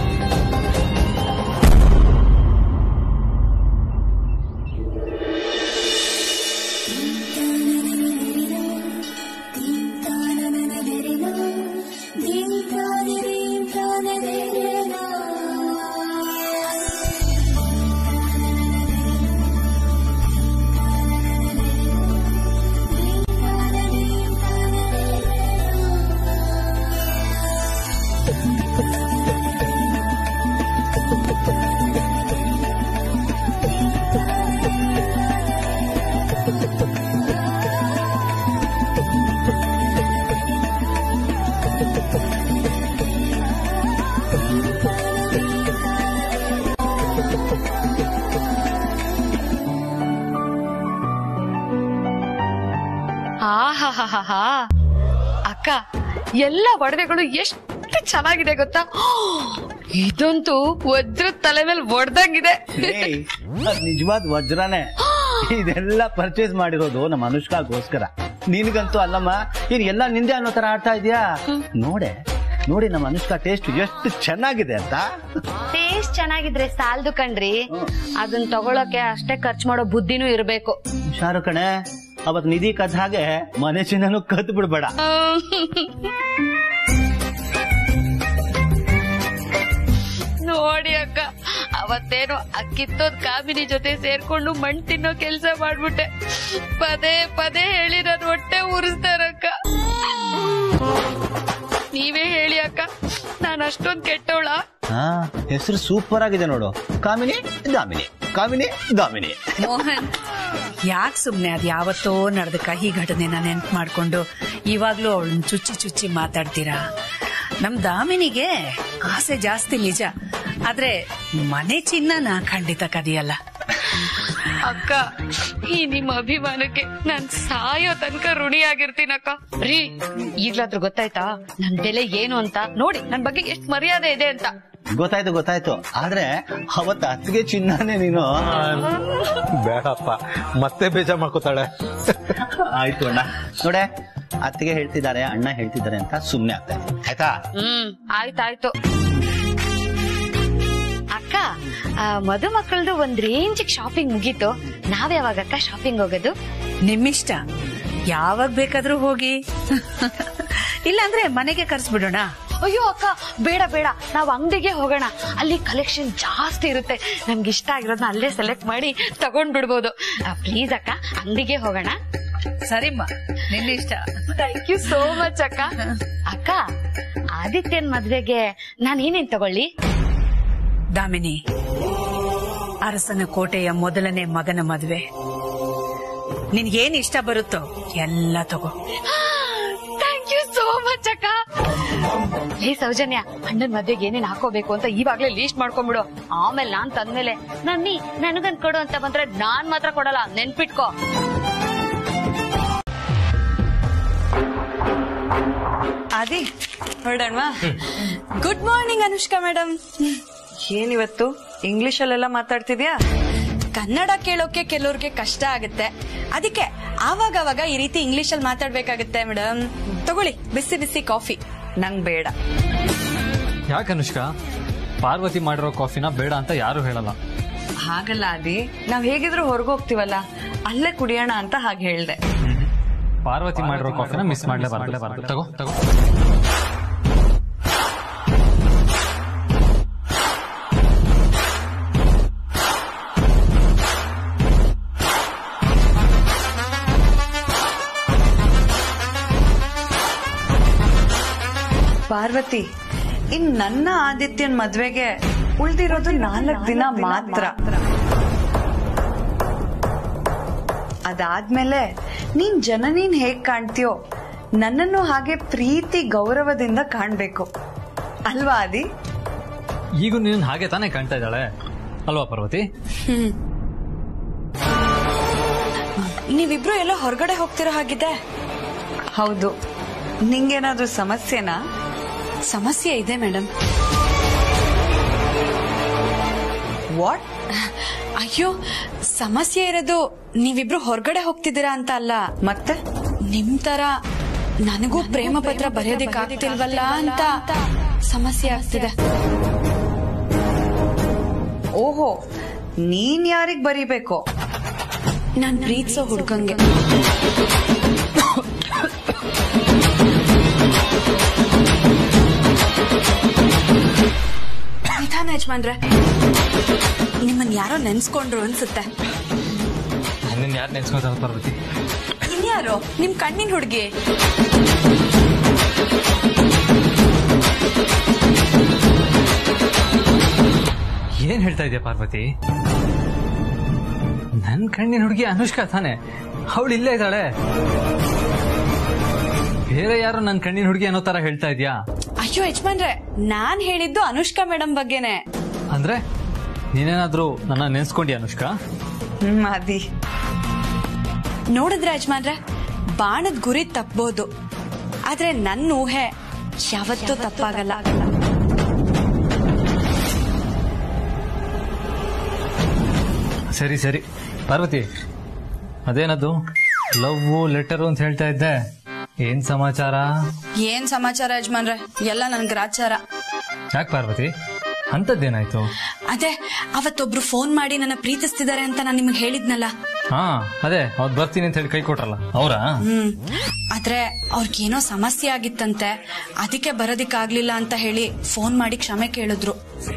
E: ಆಹಾಹಾಹಾ ಅಕ್ಕ ಎಲ್ಲ ಒಡವೆಗಳು ಎಷ್ಟು ಚೆನ್ನಾಗಿದೆ ಗೊತ್ತಾ ಇದಂತೂ ವಜ್ರದ ತಲೆ ಮೇಲೆ ಒಡ್ದಂಗಿದೆ
K: ಏಯ್, ಅದ್ ನಿಜವಾದ ವಜ್ರನೇ ಇದೆಲ್ಲ ಪರ್ಚೇಸ್ ಮಾಡಿರೋದು ನಮ್ಮ ಅನುಷ್ಕಾಗೋಸ್ಕರ ನಿನಗಂತೂ ಅಲ್ಲಮ್ಮ ಏನ್ ಎಲ್ಲ ನಿಂದೆ ಅನ್ನೋ ತರ ಆಡ್ತಾ ಇದೀಯಾ ನೋಡೆ ನೋಡಿ ನಮ್ಮ ಅನುಷ್ಕಾ ಟೇಸ್ಟ್ ಎಷ್ಟು ಚೆನ್ನಾಗಿದೆ ಅಂತ
E: ಟೇಸ್ಟ್ ಚೆನ್ನಾಗಿದ್ರೆ ಸಾಲ್ದು ಕಣ್ರಿ ಅದನ್ನ ತಗೊಳಕ್ಕೆ ಅಷ್ಟೇ ಖರ್ಚು ಮಾಡೋ ಬುದ್ಧಿನೂ ಇರ್ಬೇಕು
K: ಹುಷಾರು ಕಣೆ ಅವತ್ ನಿಧಿ ಕದ್ ಹಾಗೆ ಮನೆ ಚಿನ್ನನು ಕದ್ ಬಿಡ್ಬೇಡ
E: ನೋಡಿ ಅಕ್ಕ ಅವತ್ತೇನೋ ಅಕ್ಕಿತ್ತೋದ್ ಕಾಮಿನಿ ಜೊತೆ ಸೇರ್ಕೊಂಡು ಮಣ್ ತಿನ್ನೋ ಕೆಲ್ಸ ಮಾಡ್ಬಿಟ್ಟೆ ಪದೇ ಪದೇ ಹೇಳಿ ನನ್ ಹೊಟ್ಟೆ ಉರಿಸ್ತಾರಕ್ಕ ನೀವೇ ಹೇಳಿ ಅಕ್ಕ ನಾನ್ ಅಷ್ಟೊಂದ್ ಕೆಟ್ಟವಳ
K: ಹಾ ಹೆಸರು ಸೂಪರ್ ಆಗಿದೆ ನೋಡು ಕಾಮಿನಿ ದಾಮಿನಿ ಕಾಮಿನಿ ದಾಮಿನಿ
B: ಮೋಹನ್ ಯಾಕೆ ಸುಮ್ನೆ ಅದ್ ಯಾವತ್ತೋ ನಡೆದ ಕಹಿ ಘಟನೆನ ನೆನ್ಪು ಮಾಡ್ಕೊಂಡು ಇವಾಗ್ಲೂ ಅವಳನ್ನ ಚುಚ್ಚಿ ಚುಚ್ಚಿ ಮಾತಾಡ್ತೀರಾ ನಮ್ ದಾಮಿನಿಗೆ ಆಸೆ ಜಾಸ್ತಿ ನಿಜ ಆದ್ರೆ ಮನೆ ಚಿನ್ನನ ಖಂಡಿತ ಕದಿಯಲ್ಲ
E: ಅಕ್ಕ ಈ ನಿಮ್ಮ ಅಭಿಮಾನಕ್ಕೆ ನಾನ್ ಸಾಯೋ ತನಕ ಋಣಿಯಾಗಿರ್ತೀನಕ್ಕ ರೀ ಈಗ್ಲಾದ್ರೂ ಗೊತ್ತಾಯ್ತಾ ನನ್ ಬೆಲೆ ಏನು ಅಂತ ನೋಡಿ ನನ್ ಬಗ್ಗೆ ಎಷ್ಟ್ ಮರ್ಯಾದೆ ಇದೆ ಅಂತ
K: ಗೊತ್ತಾಯ್ತು ಗೊತ್ತಾಯ್ತು ಆದ್ರೆ ಅವತ್ತ ಅತ್ತಿಗೆ ಚಿನ್ನನೇ ನೀನು
C: ಬೇಡಪ್ಪ ಮತ್ತೆ ಬೇಜಾರ್ ಮಾಡ್ಕೋತಾಳೆ
K: ಆಯ್ತು ಅಣ್ಣ ನೋಡೆ ಅತ್ತಿಗೆ ಹೇಳ್ತಿದ್ದಾರೆ ಅಣ್ಣ ಹೇಳ್ತಿದ್ದಾರೆ ಅಂತ ಸುಮ್ನೆ ಆಗ್ತಾ ಇದೆ ಆಯ್ತಾ
E: ಹ್ಮ್ ಆಯ್ತಾಯ್ತು ಅಕ್ಕ ಆ, ಮದುಮಕ್ಕಳ್ದು ಒಂದ್ ರೇಂಜ್ ಶಾಪಿಂಗ್ ಮುಗೀತು ನಾವ್ ಯಾವಾಗಕ್ಕ ಶಾಪಿಂಗ್ ಹೋಗೋದು
B: ನಿಮ್ಮಿಷ್ಟ ಯಾವಾಗ ಬೇಕಾದ್ರೂ ಹೋಗಿ ಇಲ್ಲಾಂದ್ರೆ ಮನೆಗೆ ಕರ್ಸ್ಬಿಡೋಣ
E: ಅಯ್ಯೋ ಅಕ್ಕ ಬೇಡ ಬೇಡ ನಾವ್ ಅಂಗಡಿಗೆ ಹೋಗೋಣ ಅಲ್ಲಿ ಕಲೆಕ್ಷನ್ ಜಾಸ್ತಿ ಇರುತ್ತೆ ನಮ್ಗೆ ಇಷ್ಟ ಆಗಿರೋದನ್ನ ಅಲ್ಲೇ ಸೆಲೆಕ್ಟ್ ಮಾಡಿ ತಗೊಂಡ್ ಬಿಡ್ಬೋದು ಪ್ಲೀಸ್ ಅಕ್ಕ ಅಂಗಡಿಗೆ ಹೋಗೋಣ
B: ಸರಿಮ್ಮ ನಿನ್ನಿಷ್ಟ
E: ಥ್ಯಾಂಕ್ ಯು ಸೋ ಮಚ್ ಅಕ್ಕ ಅಕ್ಕ ಆದಿತ್ಯನ್ ಮದ್ವೆಗೆ ನಾನ್ ಏನೇನ್ ತಗೊಳ್ಳಿ
B: ದಾಮಿನಿ ಅರಸನ ಕೋಟೆಯ ಮೊದಲನೇ ಮಗನ ಮದುವೆ ನಿನ್ಗೇನ್ ಇಷ್ಟ ಬರುತ್ತೋ ಎಲ್ಲ ತಗೋ
E: ಥ್ಯಾಂಕ್ ಯು ಸೋ ಮಚ್ ಅಕ್ಕ ಹೇ ಸೌಜನ್ಯ ಅಣ್ಣನ್ ಮದ್ವೆಗೆ ಏನೇನ್ ಹಾಕೋಬೇಕು ಅಂತ ಇವಾಗ್ಲೇ ಲೀಸ್ಟ್ ಮಾಡ್ಕೊಂಡ್ಬಿಡು ಆಮೇಲೆ ನಾನ್ ತಂದ್ಮೇಲೆ ನನ್ನಿ ನನಗಂದ್ ಕೊಡು ಅಂತ ಬಂದ್ರೆ ನಾನ್ ಮಾತ್ರ ಕೊಡಲ್ಲ ನೆನ್ಪಿಟ್ಕೋ
D: ಅದಿ ಹೊರಡಣ್ವಾ ಗುಡ್ ಮಾರ್ನಿಂಗ್ ಅನುಷ್ಕಾ ಮೇಡಮ್ ಏನಿವತ್ತು ಇಂಗ್ಲಿಷ್ ಅಲ್ಲೆಲ್ಲ ಮಾತಾಡ್ತಿದ್ಯಾ
J: ಕನ್ನಡ ಕೇಳೋಕೆ ಕೆಲವ್ರಿಗೆ ಕಷ್ಟ ಆಗುತ್ತೆ ಅದಕ್ಕೆ ಆವಾಗವಾಗ ಈ ರೀತಿ ಇಂಗ್ಲಿಷ್ ಅಲ್ಲಿ ಮಾತಾಡ್ಬೇಕಾಗುತ್ತೆ ಮೇಡಮ್ ತಗೊಳ್ಳಿ ಬಿಸಿ ಬಿಸಿ ಕಾಫಿ
D: ನಂಗ್ ಬೇಡ
I: ಯಾಕೆ ಅನುಷ್ಕಾ ಪಾರ್ವತಿ ಮಾಡಿರೋ ಕಾಫಿನ ಬೇಡ ಅಂತ ಯಾರು ಹೇಳಲ್ಲ
D: ಹಾಗಲ್ಲ ಅದಿ ನಾವ್ ಹೇಗಿದ್ರು ಹೊರಗೆ ಹೋಗ್ತೀವಲ್ಲ ಅಲ್ಲೇ ಕುಡಿಯೋಣ ಅಂತ ಹಾಗೆ ಹೇಳ್ದೆ
I: ಪಾರ್ವತಿ ಮಾಡಿರೋ ಕಾಫಿನ ಮಿಸ್ ಮಾಡ್ಲೇಬಾರ್ದು ತಗೋ ತಗೋ
D: ಪಾರ್ವತಿ ಇನ್ ನನ್ನ ಆದಿತ್ಯನ್ ಮದ್ವೆಗೆ ಉಳ್ದಿರೋದು ನಾಲ್ಕ್ ದಿನ ಮಾತ್ರ ಅದಾದ್ಮೇಲೆ ನೀನ್ ಜನನೀನ್ ಹೇಗ್ ಕಾಣ್ತೀಯೋ ನನ್ನನ್ನು ಹಾಗೆ ಪ್ರೀತಿ ಗೌರವದಿಂದ ಕಾಣ್ಬೇಕು ಅಲ್ವಾ ಆದಿ
I: ಈಗ ನೀನ್ ಹಾಗೆ ತಾನೇ ಕಾಣ್ತಾ ಇದ್ದಾಳೆ ಅಲ್ವಾ ಪಾರ್ವತಿ
J: ನೀವಿಬ್ರು ಎಲ್ಲೋ ಹೊರಗಡೆ ಹೋಗ್ತಿರೋ ಹಾಗಿದೆ
A: ಹೌದು ನಿಂಗೇನಾದ್ರೂ ಸಮಸ್ಯೆನಾ
J: ಸಮಸ್ಯೆ ಇದೆ ಮೇಡಮ್
A: ವಾಟ್
J: ಅಯ್ಯೋ ಸಮಸ್ಯೆ ಇರೋದು ನೀವಿಬ್ರು ಹೊರಗಡೆ ಹೋಗ್ತಿದ್ದೀರಾ ಅಂತ ಅಲ್ಲ
A: ಮತ್ತೆ
J: ನಿಮ್ ತರ ನನಗೂ ಪ್ರೇಮ ಪತ್ರ ಬರೆಯೋದಕ್ಕಾಗ್ತಿಲ್ವಲ್ಲ ಅಂತ ಸಮಸ್ಯೆ ಆಗ್ತಿದೆ
A: ಓಹೋ ನೀನ್ ಯಾರಿಗ್ ಬರೀಬೇಕು
J: ನಾನ್ ಪ್ರೀತಿಸೋ ಹುಡ್ಗಂಗೆ ನಿಧಾನ ಯಜಮಾನ್ರೆ ನಿಮ್ಮನ್ ಯಾರೋ ನೆನ್ಸ್ಕೊಂಡ್ರು ಅನ್ಸುತ್ತೆ
I: ನಿನ್ನ ಯಾರು ನೆನ್ಸ್ಕೊತಾರೆ ಪಾರ್ವತಿ
J: ಇನ್ಯಾರು ನಿಮ್ ಕಣ್ಣಿನ ಹುಡುಗಿ
I: ಏನ್ ಹೇಳ್ತಾ ಇದೆಯಾ ಪಾರ್ವತಿ ನನ್ ಕಣ್ಣಿನ ಹುಡುಗಿ ಅನುಷ್ಕಾ ತಾನೆ ಅವಳು ಇಲ್ಲೇ ಇದ್ದಾಳೆ ಬೇರೆ ಯಾರೋ ನನ್ ಕಣ್ಣಿನ ಹುಡುಗಿ ಅನ್ನೋ ತರ ಹೇಳ್ತಾ ಇದ್ಯಾ
J: ಅಯ್ಯೋ ಯಜಮಾನ್ರೆ ನಾನ್ ಹೇಳಿದ್ದು ಅನುಷ್ಕಾ ಮೇಡಮ್ ಬಗ್ಗೆನೆ
I: ಅಂದ್ರೆ ನೀನೇನಾದ್ರೂ ನನ್ನ ನೆನ್ಸ್ಕೊಂಡಿ ಅನುಷ್ಕಾ
A: ಹ್ಮ್ ಅದಿ
J: ನೋಡಿದ್ರೆ ಯಜಮಾನ್ರೆ ಬಾಣದ ಗುರಿ ತಪ್ಪಬಹುದು ಆದ್ರೆ ನನ್ನ ಊಹೆ ಯಾವತ್ತೂ ತಪ್ಪಾಗಲ್ಲ
I: ಸರಿ ಸರಿ ಪಾರ್ವತಿ ಅದೇನದು ಲವ್ ಲೆಟರ್ ಅಂತ ಹೇಳ್ತಾ ಇದ್ದೆ ಏನ್ ಸಮಾಚಾರ
J: ಏನ್ ಸಮಾಚಾರ ಯಜಮಾನ್ರೆ ಎಲ್ಲ ನನ್ ಗ್ರಾಚಾರ
I: ಯಾಕೆ ಪಾರ್ವತಿ ಅಂತದ್ದೇನಾಯ್ತು
J: ಅದೇ ಅವತ್ತೊಬ್ರು ಫೋನ್ ಮಾಡಿ ನನ್ನ ಪ್ರೀತಿಸ್ತಿದ್ದಾರೆ ಅಂತ ನಾನು ನಿಮ್ಗೆ ಹೇಳಿದ್ನಲ್ಲ
I: ಹಾ ಅದೇ ಅವ್ರು ಬರ್ತೀನಿ ಅಂತ ಹೇಳಿ ಕೈ ಕೊಟ್ರಲ್ಲ ಅವರಾ
J: ಹ್ಮ್ ಆದ್ರೆ ಅವ್ರಿಗೇನೋ ಸಮಸ್ಯೆ ಆಗಿತ್ತಂತೆ ಅದಕ್ಕೆ ಬರೋದಿಕ್ಕಾಗ್ಲಿಲ್ಲ ಅಂತ ಹೇಳಿ ಫೋನ್ ಮಾಡಿ ಕ್ಷಮೆ ಕೇಳಿದ್ರು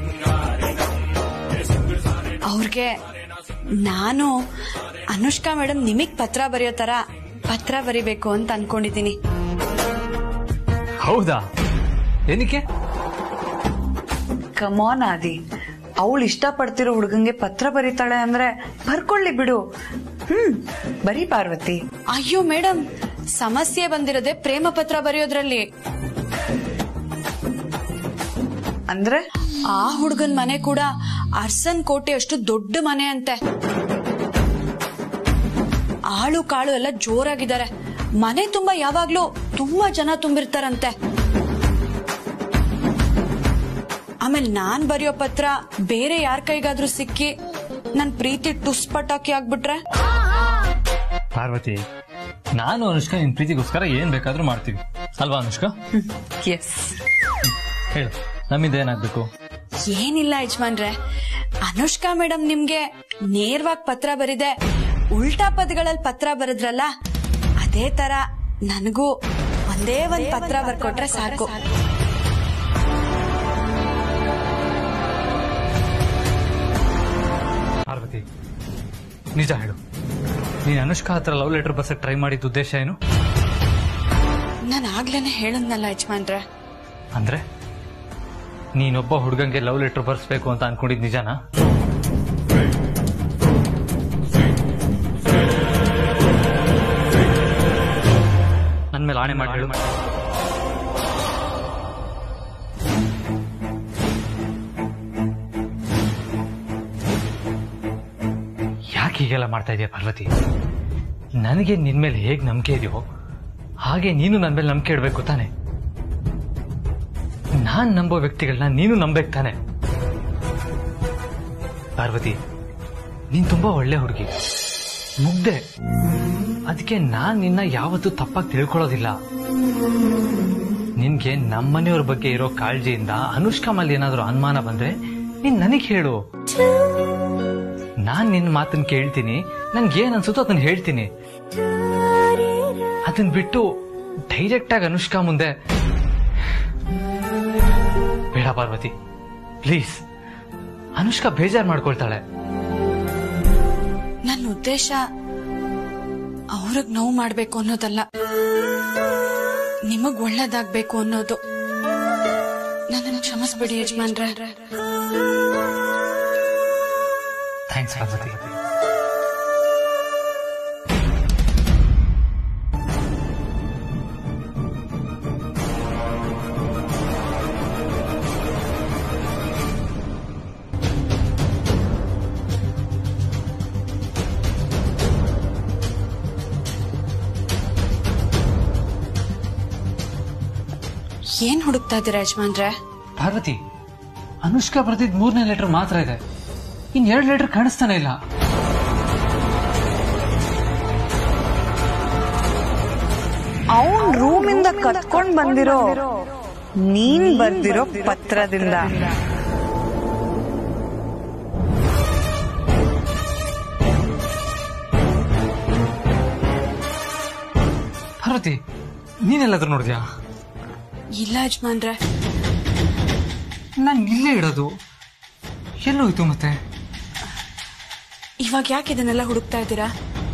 J: ಅವ್ರಿಗೆ ನಾನು ಅನುಷ್ಕಾ ಮೇಡಮ್ ನಿಮಗ್ ಪತ್ರ ಬರೆಯೋ ತರ ಪತ್ರ ಬರಿಬೇಕು ಅಂತ ಅನ್ಕೊಂಡಿದೀನಿ
I: ಹೌದಾ ಏನಕ್ಕೆ
A: ಕಮಾನ್ ಆದಿ ಅವಳು ಇಷ್ಟಪಡ್ತಿರೋ ಹುಡುಗಂಗೆ ಪತ್ರ ಬರೀತಾಳೆ ಅಂದ್ರೆ ಬರ್ಕೊಳ್ಳಿ ಬಿಡು ಹ್ಮ್ ಬರೀ ಪಾರ್ವತಿ
J: ಅಯ್ಯೋ ಮೇಡಮ್ ಸಮಸ್ಯೆ ಬಂದಿರೋದೆ ಪ್ರೇಮ ಪತ್ರ ಬರೆಯೋದ್ರಲ್ಲಿ
A: ಅಂದ್ರೆ
J: ಆ ಹುಡುಗನ್ ಮನೆ ಕೂಡ ಅರ್ಸನ್ ಕೋಟೆ ಅಷ್ಟು ದೊಡ್ಡ ಮನೆ ಅಂತೆ ಆಳು ಕಾಳು ಎಲ್ಲ ಜೋರಾಗಿದ್ದಾರೆ ಮನೆ ತುಂಬಾ ಯಾವಾಗ್ಲೂ ತುಂಬಾ ಜನ ತುಂಬಿರ್ತಾರಂತೆ ಆಮೇಲೆ ನಾನ್ ಬರೆಯೋ ಪತ್ರ ಬೇರೆ ಯಾರ ಕೈಗಾದ್ರೂ ಸಿಕ್ಕಿ ನನ್ ಪ್ರೀತಿ ಟುಸ್ ಪಟಾಕಿ ಆಗ್ಬಿಟ್ರೆ
I: ಪಾರ್ವತಿ ನಾನು ಅನುಷ್ಕಾ ನಿನ್ ಪ್ರೀತಿಗೋಸ್ಕರ ಏನ್ ಬೇಕಾದ್ರೂ ಮಾಡ್ತೀವಿ ಅಲ್ವಾ ಅನುಷ್ಕಾ
A: ಎಸ್
I: ಹೇಳು ನಮ್ಮಿಂದ ಏನಾಗ್ಬೇಕು
J: ಏನಿಲ್ಲ ಯಜಮಾನ್ರೆ ಅನುಷ್ಕಾ ಮೇಡಮ್ ನಿಮ್ಗೆ ನೇರವಾಗಿ ಪತ್ರ ಬರಿದೆ ಉಲ್ಟಾ ಪದಗಳಲ್ಲಿ ಪತ್ರ ಬರೆದ್ರಲ್ಲ ಅದೇ ತರ ನನಗೂ ಒಂದೇ ಒಂದ್ ಪತ್ರ ಬರ್ಕೊಟ್ರೆ ಸಾಕು
I: ಪಾರ್ವತಿ ನಿಜ ಹೇಳು ನೀನ್ ಅನುಷ್ಕಾ ಹತ್ರ ಲವ್ ಲೆಟರ್ ಬರ್ಸಕ್ ಟ್ರೈ ಮಾಡಿದ ಉದ್ದೇಶ ಏನು
J: ನಾನು ಆಗ್ಲೇನೆ ಹೇಳದ್ನಲ್ಲ ಯಜಮಾನ್ರೆ
I: ಅಂದ್ರೆ ನೀನೊಬ್ಬ ಹುಡುಗಂಗೆ ಲವ್ ಲೆಟರ್ ಬರ್ಸ್ಬೇಕು ಅಂತ ಅನ್ಕೊಂಡಿದ್ ನಿಜನಾ ನನ್ ಮೇಲೆ ಆಣೆ ಮಾಡಿ ಹೇಳು ಯಾಕೆ ಹೀಗೆಲ್ಲ ಮಾಡ್ತಾ ಇದೀಯ ಪಾರ್ವತಿ ನನಗೆ ನಿನ್ ಮೇಲೆ ಹೇಗ್ ನಂಬಿಕೆ ಇದೆಯೋ ಹಾಗೆ ನೀನು ನನ್ನ ಮೇಲೆ ನಂಬಿಕೆ ಇಡಬೇಕು ತಾನೆ ನಾನ್ ನಂಬೋ ವ್ಯಕ್ತಿಗಳನ್ನ ನೀನು ನಂಬೇಕು ತಾನೆ ಪಾರ್ವತಿ ನೀನ್ ತುಂಬಾ ಒಳ್ಳೆ ಹುಡುಗಿ ಮುಗ್ದೆ ಅದಕ್ಕೆ ನಾನ್ ನಿನ್ನ ಯಾವತ್ತೂ ತಪ್ಪಾಗಿ ತಿಳ್ಕೊಳ್ಳೋದಿಲ್ಲ ನಿನ್ಗೆ ನಮ್ಮನೆಯವ್ರ ಬಗ್ಗೆ ಇರೋ ಕಾಳಜಿಯಿಂದ ಅನುಷ್ಕಾ ಮೇಲೆ ಏನಾದ್ರೂ ಅನುಮಾನ ಬಂದ್ರೆ ನೀನ್ ನನಗ್ ಹೇಳು ನಾನ್ ನಿನ್ ಮಾತನ್ನ ಕೇಳ್ತೀನಿ ನನ್ಗೆ ಏನ್ ಅನ್ಸುತ್ತೋ ಅದನ್ನ ಹೇಳ್ತೀನಿ ಅದನ್ ಬಿಟ್ಟು ಡೈರೆಕ್ಟ್ ಆಗಿ ಅನುಷ್ಕಾ ಮುಂದೆ ಬೇಡ ಪಾರ್ವತಿ ಪ್ಲೀಸ್ ಅನುಷ್ಕಾ ಬೇಜಾರ್ ಮಾಡ್ಕೊಳ್ತಾಳೆ
J: ನನ್ನ ಉದ್ದೇಶ ಅವ್ರಿಗ್ ನೋವು ಮಾಡ್ಬೇಕು ಅನ್ನೋದಲ್ಲ ನಿಮಗ್ ಒಳ್ಳೇದಾಗ್ಬೇಕು ಅನ್ನೋದು ನನ್ನನ್ನು ಕ್ಷಮಿಸ್ಬಿಡಿ ಯಜಮಾನ್ರೆ
I: ಥ್ಯಾಂಕ್ಸ್ ಪಾರ್ವತಿ
J: ಏನ್ ಹುಡುಕ್ತಾ ಇದ್ದೀರಾ ಯಜಮಾನ್ರೆ
I: ಪಾರ್ವತಿ ಅನುಷ್ಕಾ ಬರ್ದಿದ್ ಮೂರನೇ ಲೆಟರ್ ಮಾತ್ರ ಇದೆ ಇನ್ ಎರಡು ಲೆಟರ್ ಕಾಣಿಸ್ತಾನೆ ಇಲ್ಲ
D: ಅವನ್ ರೂಮಿಂದ ಕತ್ಕೊಂಡ್ ಬಂದಿರೋ ನೀನ್ ಬರ್ದಿರೋ ಪತ್ರದಿಂದ
I: ಪಾರ್ವತಿ ನೀನೆಲ್ಲಾದ್ರೂ ನೋಡಿದ್ಯಾ
J: ಇಲ್ಲ ಯಜಮಾನ್ರೆ
I: ನಾನು ಇಲ್ಲೇ ಇಡೋದು ಎಲ್ಲೋಯ್ತು ಮತ್ತೆ
J: ಇವಾಗ ಯಾಕೆ ಇದನ್ನೆಲ್ಲ ಹುಡುಕ್ತಾ ಇದ್ದೀರಾ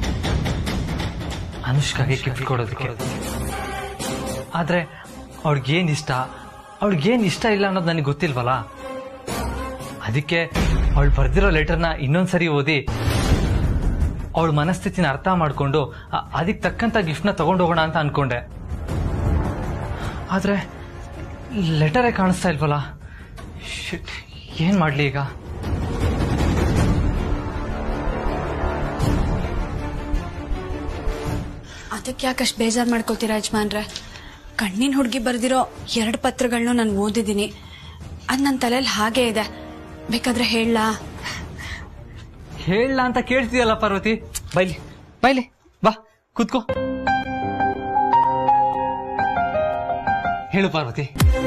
I: ಅನುಷ್ಕಾಗೆ ಗಿಫ್ಟ್ ಕೊಡೋದಕ್ಕೆ ಆದ್ರೆ ಅವಳಿಗೇನ್ ಇಷ್ಟ ಅವಳಿಗೇನ್ ಇಷ್ಟ ಇಲ್ಲ ಅನ್ನೋದು ನನಗೆ ಗೊತ್ತಿಲ್ವಲ್ಲ ಅದಕ್ಕೆ ಅವಳು ಬರ್ದಿರೋ ಲೆಟರ್ನ ಇನ್ನೊಂದ್ಸರಿ ಓದಿ ಅವಳ ಮನಸ್ಥಿತಿನ ಅರ್ಥ ಮಾಡ್ಕೊಂಡು ಅ- ಅದಕ್ಕೆ ತಕ್ಕಂತ ಗಿಫ್ಟ್ನ ತಗೊಂಡು ಹೋಗೋಣ ಅಂತ ಅನ್ಕೊಂಡೆ ಆದ್ರೆ ಲೆಟರೇ ಕಾಣಿಸ್ತಾ ಇಲ್ವಲ್ಲ Shit, ಏನ್ ಮಾಡ್ಲಿ ಈಗ
J: ಅದಕ್ಕೆ ಯಾಕಷ್ಟು ಬೇಜಾರ್ ಮಾಡ್ಕೋತೀರಾ ಯಜಮಾನ್ರೆ ಕಣ್ಣಿನ ಹುಡುಗಿ ಬರ್ದಿರೋ ಎರಡು ಪತ್ರಗಳನ್ನೂ ನಾನು ಓದಿದ್ದೀನಿ ಅದ್ ನನ್ನ ತಲೆಯಲ್ಲಿ ಹಾಗೇ ಇದೆ ಬೇಕಾದ್ರೆ ಹೇಳಲಾ
I: ಹೇಳ ಅಂತ ಕೇಳ್ತಿದಲ್ಲ ಪಾರ್ವತಿ ಬೈಲಿ ಬೈಲಿ ಬಾ ಕೂತ್ಕೋ ಹೇಳು ಪಾರ್ವತಿ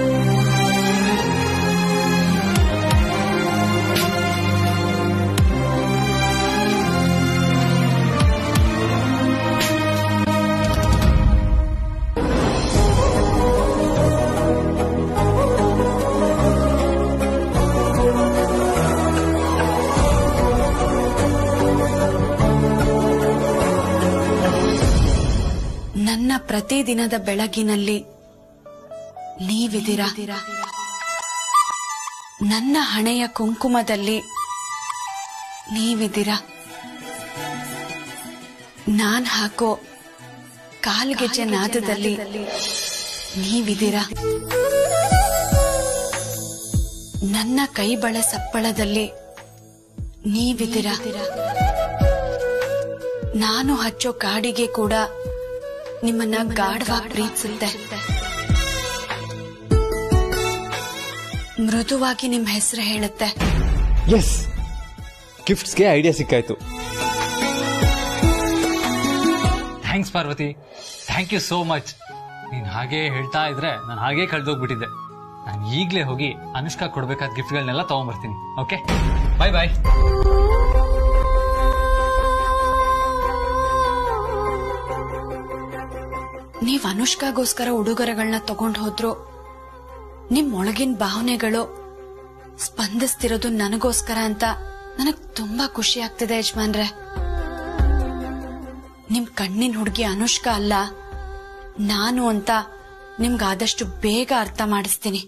J: ನನ್ನ ಪ್ರತಿದಿನದ ಬೆಳಗಿನಲ್ಲಿ ನೀವಿದಿರಾ ನನ್ನ ಹಣೆಯ ಕುಂಕುಮದಲ್ಲಿ ನೀವಿದಿರಾ ನಾನ್ ಹಾಕೋ ಕಾಲ್ಗೆಜ್ಜೆ ನಾದದಲ್ಲಿ ನೀವಿದಿರಾ ನನ್ನ ಕೈಬಳೆ ಸಪ್ಪಳದಲ್ಲಿ ನೀವಿದಿರಾ ನಾನು ಹಚ್ಚೋ ಕಾಡಿಗೆ ಕೂಡ ನಿಮ್ಮನ್ನ ಗಾಢವಾಗಿ ಪ್ರೀತಿಸುತ್ತೆ ಮೃದುವಾಗಿ ನಿಮ್ ಹೆಸರು ಹೇಳುತ್ತೆ
I: ಎಸ್ ಗಿಫ್ಟ್ಸ್ಗೆ ಐಡಿಯಾ ಸಿಕ್ಕಾಯ್ತು thanks Parvathi thank you so much ನೀನ್ ಹಾಗೆ ಹೇಳ್ತಾ ಇದ್ರೆ ನಾನು ಹಾಗೆ ಕಳ್ದೋಗ್ಬಿಟ್ಟಿದ್ದೆ ನಾನು ಈಗಲೇ ಹೋಗಿ ಅನುಷ್ಕಾ ಕೊಡ್ಬೇಕಾದ ಗಿಫ್ಟ್ಗಳನ್ನೆಲ್ಲ ತಗೊಂಡ್ಬರ್ತೀನಿ ಓಕೆ ಬಾಯ್ ಬಾಯ್
J: ನೀವ್ ಅನುಷ್ಕಾಗೋಸ್ಕರ ಉಡುಗೊರೆಗಳನ್ನ ತಗೊಂಡ್ ಹೋದ್ರು ನಿಮ್ ಒಳಗಿನ ಭಾವನೆಗಳು ಸ್ಪಂದಿಸ್ತಿರೋದು ನನಗೋಸ್ಕರ ಅಂತ ನನಗ್ ತುಂಬಾ ಖುಷಿ ಆಗ್ತಿದೆ ಯಜಮಾನ್ರೆ ನಿಮ್ ಕಣ್ಣಿನ ಹುಡುಗಿ ಅನುಷ್ಕಾ ಅಲ್ಲ ನಾನು ಅಂತ ನಿಮ್ಗಾದಷ್ಟು ಬೇಗ ಅರ್ಥ ಮಾಡಿಸ್ತೀನಿ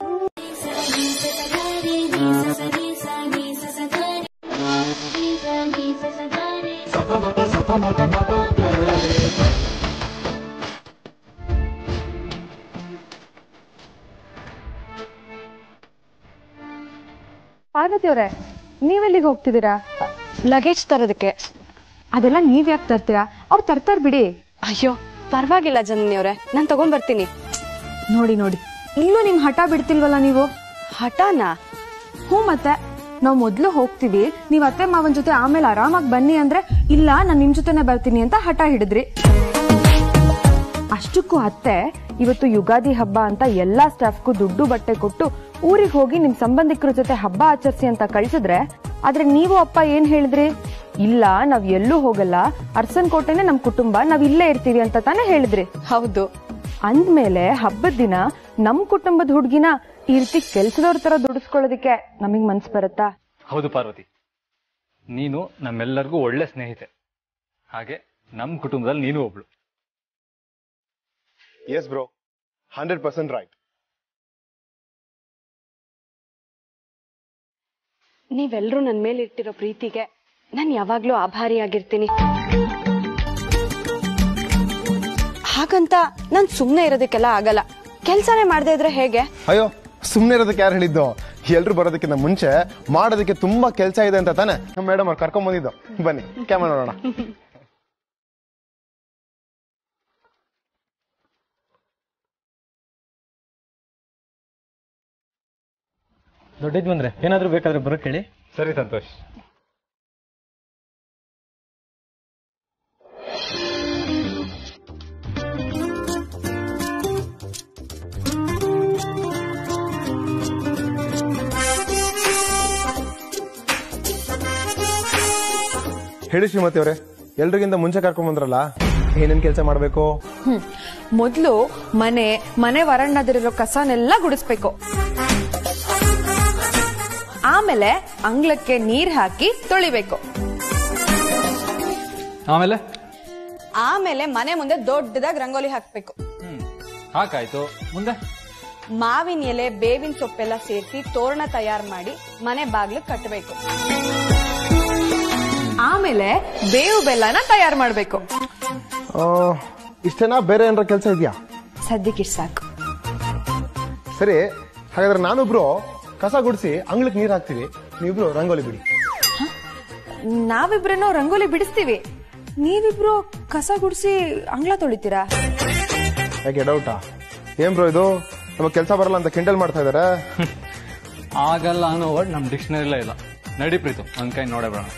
L: ಪಾರ್ವತಿ ಅವರೇ ನೀವೆಲ್ಲಿಗೆ ಹೋಗ್ತಿದ್ದೀರಾ ಲಗೇಜ್ ತರೋದಕ್ಕೆ ಅದೆಲ್ಲ ನೀವ್ ಯಾಕೆ ತರ್ತೀರಾ ಅವ್ರು ತರ್ತಾರ ಬಿಡಿ
E: ಅಯ್ಯೋ ಪರವಾಗಿಲ್ಲ ಜನನಿ ಅವ್ರೆ ನಾನ್ ತಗೊಂಡ್ ಬರ್ತೀನಿ
L: ನೋಡಿ ನೋಡಿ ಇಲ್ಲೂ ನಿಮ್ ಹಠ ಬಿಡ್ತಿಲ್ವಲ್ಲ ನೀವು
E: ಹಠಾನ
L: ಹ್ಞೂ ಮತ್ತೆ ನಾವು ಮೊದ್ಲು ಹೋಗ್ತೀವಿ ನೀವ್ ಅತ್ತೆ ಮಾವನ್ ಜೊತೆ ಆಮೇಲೆ ಆರಾಮಾಗಿ ಬನ್ನಿ ಅಂದ್ರೆ ಇಲ್ಲ ನಾನ್ ನಿಮ್ ಜೊತೆನೆ ಬರ್ತೀನಿ ಅಂತ ಹಠ ಹಿಡಿದ್ರಿ ಅಷ್ಟಕ್ಕೂ ಅತ್ತೆ ಇವತ್ತು ಯುಗಾದಿ ಹಬ್ಬ ಅಂತ ಎಲ್ಲಾ ಸ್ಟಾಫ್ಗೂ ದುಡ್ಡು ಬಟ್ಟೆ ಕೊಟ್ಟು ಊರಿಗೆ ಹೋಗಿ ನಿಮ್ ಸಂಬಂಧಿಕರ ಜೊತೆ ಹಬ್ಬ ಆಚರಿಸಿ ಅಂತ ಕಳ್ಸಿದ್ರೆ ಆದ್ರೆ ನೀವು ಅಪ್ಪ ಏನ್ ಹೇಳಿದ್ರಿ ಇಲ್ಲ ನಾವ್ ಎಲ್ಲೂ ಹೋಗಲ್ಲ ಅರ್ಸನ್ ಕೋಟೆನೆ ನಮ್ ಕುಟುಂಬ ನಾವ್ ಇಲ್ಲೇ ಇರ್ತೀವಿ ಅಂತ ತಾನೇ ಹೇಳಿದ್ರಿ
E: ಹೌದು
L: ಅಂದ್ಮೇಲೆ ಹಬ್ಬದ ದಿನ ನಮ್ ಕುಟುಂಬದ ಹುಡ್ಗಿನ ಈ ರೀತಿ ಕೆಲ್ಸದವ್ರ ತರ ದುಡಿಸ್ಕೊಳ್ಳೋದಕ್ಕೆ ನಮಗ್ ಮನ್ಸ್ ಬರುತ್ತಾ
I: ಹೌದು ಪಾರ್ವತಿ ನೀನು ನಮ್ಮೆಲ್ಲರಿಗೂ ಒಳ್ಳೆ ಸ್ನೇಹಿತೆ ಹಾಗೆ ನಮ್ಮ ಕುಟುಂಬದಲ್ಲಿ ನೀನು ಒಬ್ಳು
M: Yes, bro. 100% right.
E: ನೀವೆಲ್ಲರೂ ನನ್ ಮೇಲೆ ಇಟ್ಟಿರೋ ಪ್ರೀತಿಗೆ ನಾನ್ ಯಾವಾಗ್ಲೂ ಆಭಾರಿಯಾಗಿರ್ತೀನಿ ಹಾಗಂತ ನಾನ್ ಸುಮ್ನೆ ಇರೋದಕ್ಕೆಲ್ಲ ಆಗಲ್ಲ ಕೆಲ್ಸನೇ ಮಾಡದೇ ಇದ್ರೆ ಹೇಗೆ
M: ಅಯ್ಯೋ ಸುಮ್ಮನೆ ಇರೋದಕ್ಕೆ ಯಾರು ಹೇಳಿದ್ದು ಎಲ್ರು ಬರೋದಕ್ಕಿಂತ ಮುಂಚೆ ಮಾಡೋದಕ್ಕೆ ತುಂಬಾ ಕೆಲಸ ಇದೆ ಅಂತ ತಾನೆ ನಮ್ಮ ಮೇಡಮ್ ಅವ್ರು ಕರ್ಕೊಂಡ್ ಬಂದಿದ್ದು ಬನ್ನಿ ಕ್ಯಾಮರಾ ನೋಡೋಣ
C: ದೊಡ್ಡದ್ ಬಂದ್ರೆ ಏನಾದ್ರೂ ಬೇಕಾದ್ರೆ ಬರೋಕ್ ಹೇಳಿ ಸರಿ ಸಂತೋಷ್
M: ಹೇಳಿ ಶ್ರೀಮತಿ ಅವರೇ ಎಲ್ರಿಗಿಂತ ಮುಂಚೆ ಕರ್ಕೊಂಡ್ ಬಂದ್ರಲ್ಲ ಏನೇನ್ ಕೆಲಸ ಮಾಡ್ಬೇಕು
L: ಹ್ಮ್ ಮೊದ್ಲು ಮನೆ ಮನೆ ವರಂಡದಲ್ಲಿರೋ ಕಸನೆಲ್ಲ ಗುಡಿಸ್ಬೇಕು ಆಮೇಲೆ ಅಂಗ್ಲಕ್ಕೆ ನೀರ್ ಹಾಕಿ ತೊಳಿಬೇಕು
I: ಆಮೇಲೆ
J: ಆಮೇಲೆ ಮನೆ ಮುಂದೆ ದೊಡ್ಡದಾಗಿ ರಂಗೋಲಿ ಹಾಕ್ಬೇಕು
I: ಹಾಕಾಯ್ತು ಮುಂದೆ
J: ಮಾವಿನ ಎಲೆ ಬೇವಿನ ಸೊಪ್ಪೆಲ್ಲ ಸೇರಿಸಿ ತೋರಣ ತಯಾರು ಮಾಡಿ ಮನೆ ಬಾಗ್ಲು ಕಟ್ಟಬೇಕು
L: ಆಮೇಲೆ ಬೇವು ಬೆಲ್ಲನ ತಯಾರು ಮಾಡ್ಬೇಕು
M: ಆ, ಇಷ್ಟೇನಾ ಬೇರೆ ಏನಾರ ಕೆಲಸ ಇದೆಯಾ
L: ಸದ್ಯಕ್ಕೆ ಇಷ್ಟ್ ಸಾಕು
M: ಸರಿ ಹಾಗಾದ್ರೆ ನಾನೊಬ್ರು ಕಸ ಗುಡಿಸಿ ಅಂಗ್ಳಕ್ ನೀರ್ ಹಾಕ್ತೀವಿ ನೀವಿಬ್ರು ರಂಗೋಲಿ ಬಿಡಿ
L: ನಾವಿಬ್ರೇನೋ ರಂಗೋಲಿ ಬಿಡಿಸ್ತೀವಿ ನೀವಿಬ್ರು ಕಸ ಗುಡಿಸಿ ಅಂಗ್ಲ ತೊಳಿತೀರಾ
M: ಯಾಕೆ ಡೌಟಾ ಏನ್ ಬ್ರೋ ಇದು ನಮಗ್ ಕೆಲಸ ಬರಲ್ಲ ಅಂತ ಕಿಂಡಲ್ ಮಾಡ್ತಾ ಇದಾರೆ
I: ಆಗಲ್ಲ ಅನ್ನೋ ವರ್ಡ್ ನಮ್ ಡಿಕ್ಷನರಿಲೇ ಇಲ್ಲ ನಡಿ ಪ್ರೀತು ನನ್ ಕೈ ನೋಡೇ ಬೇಡ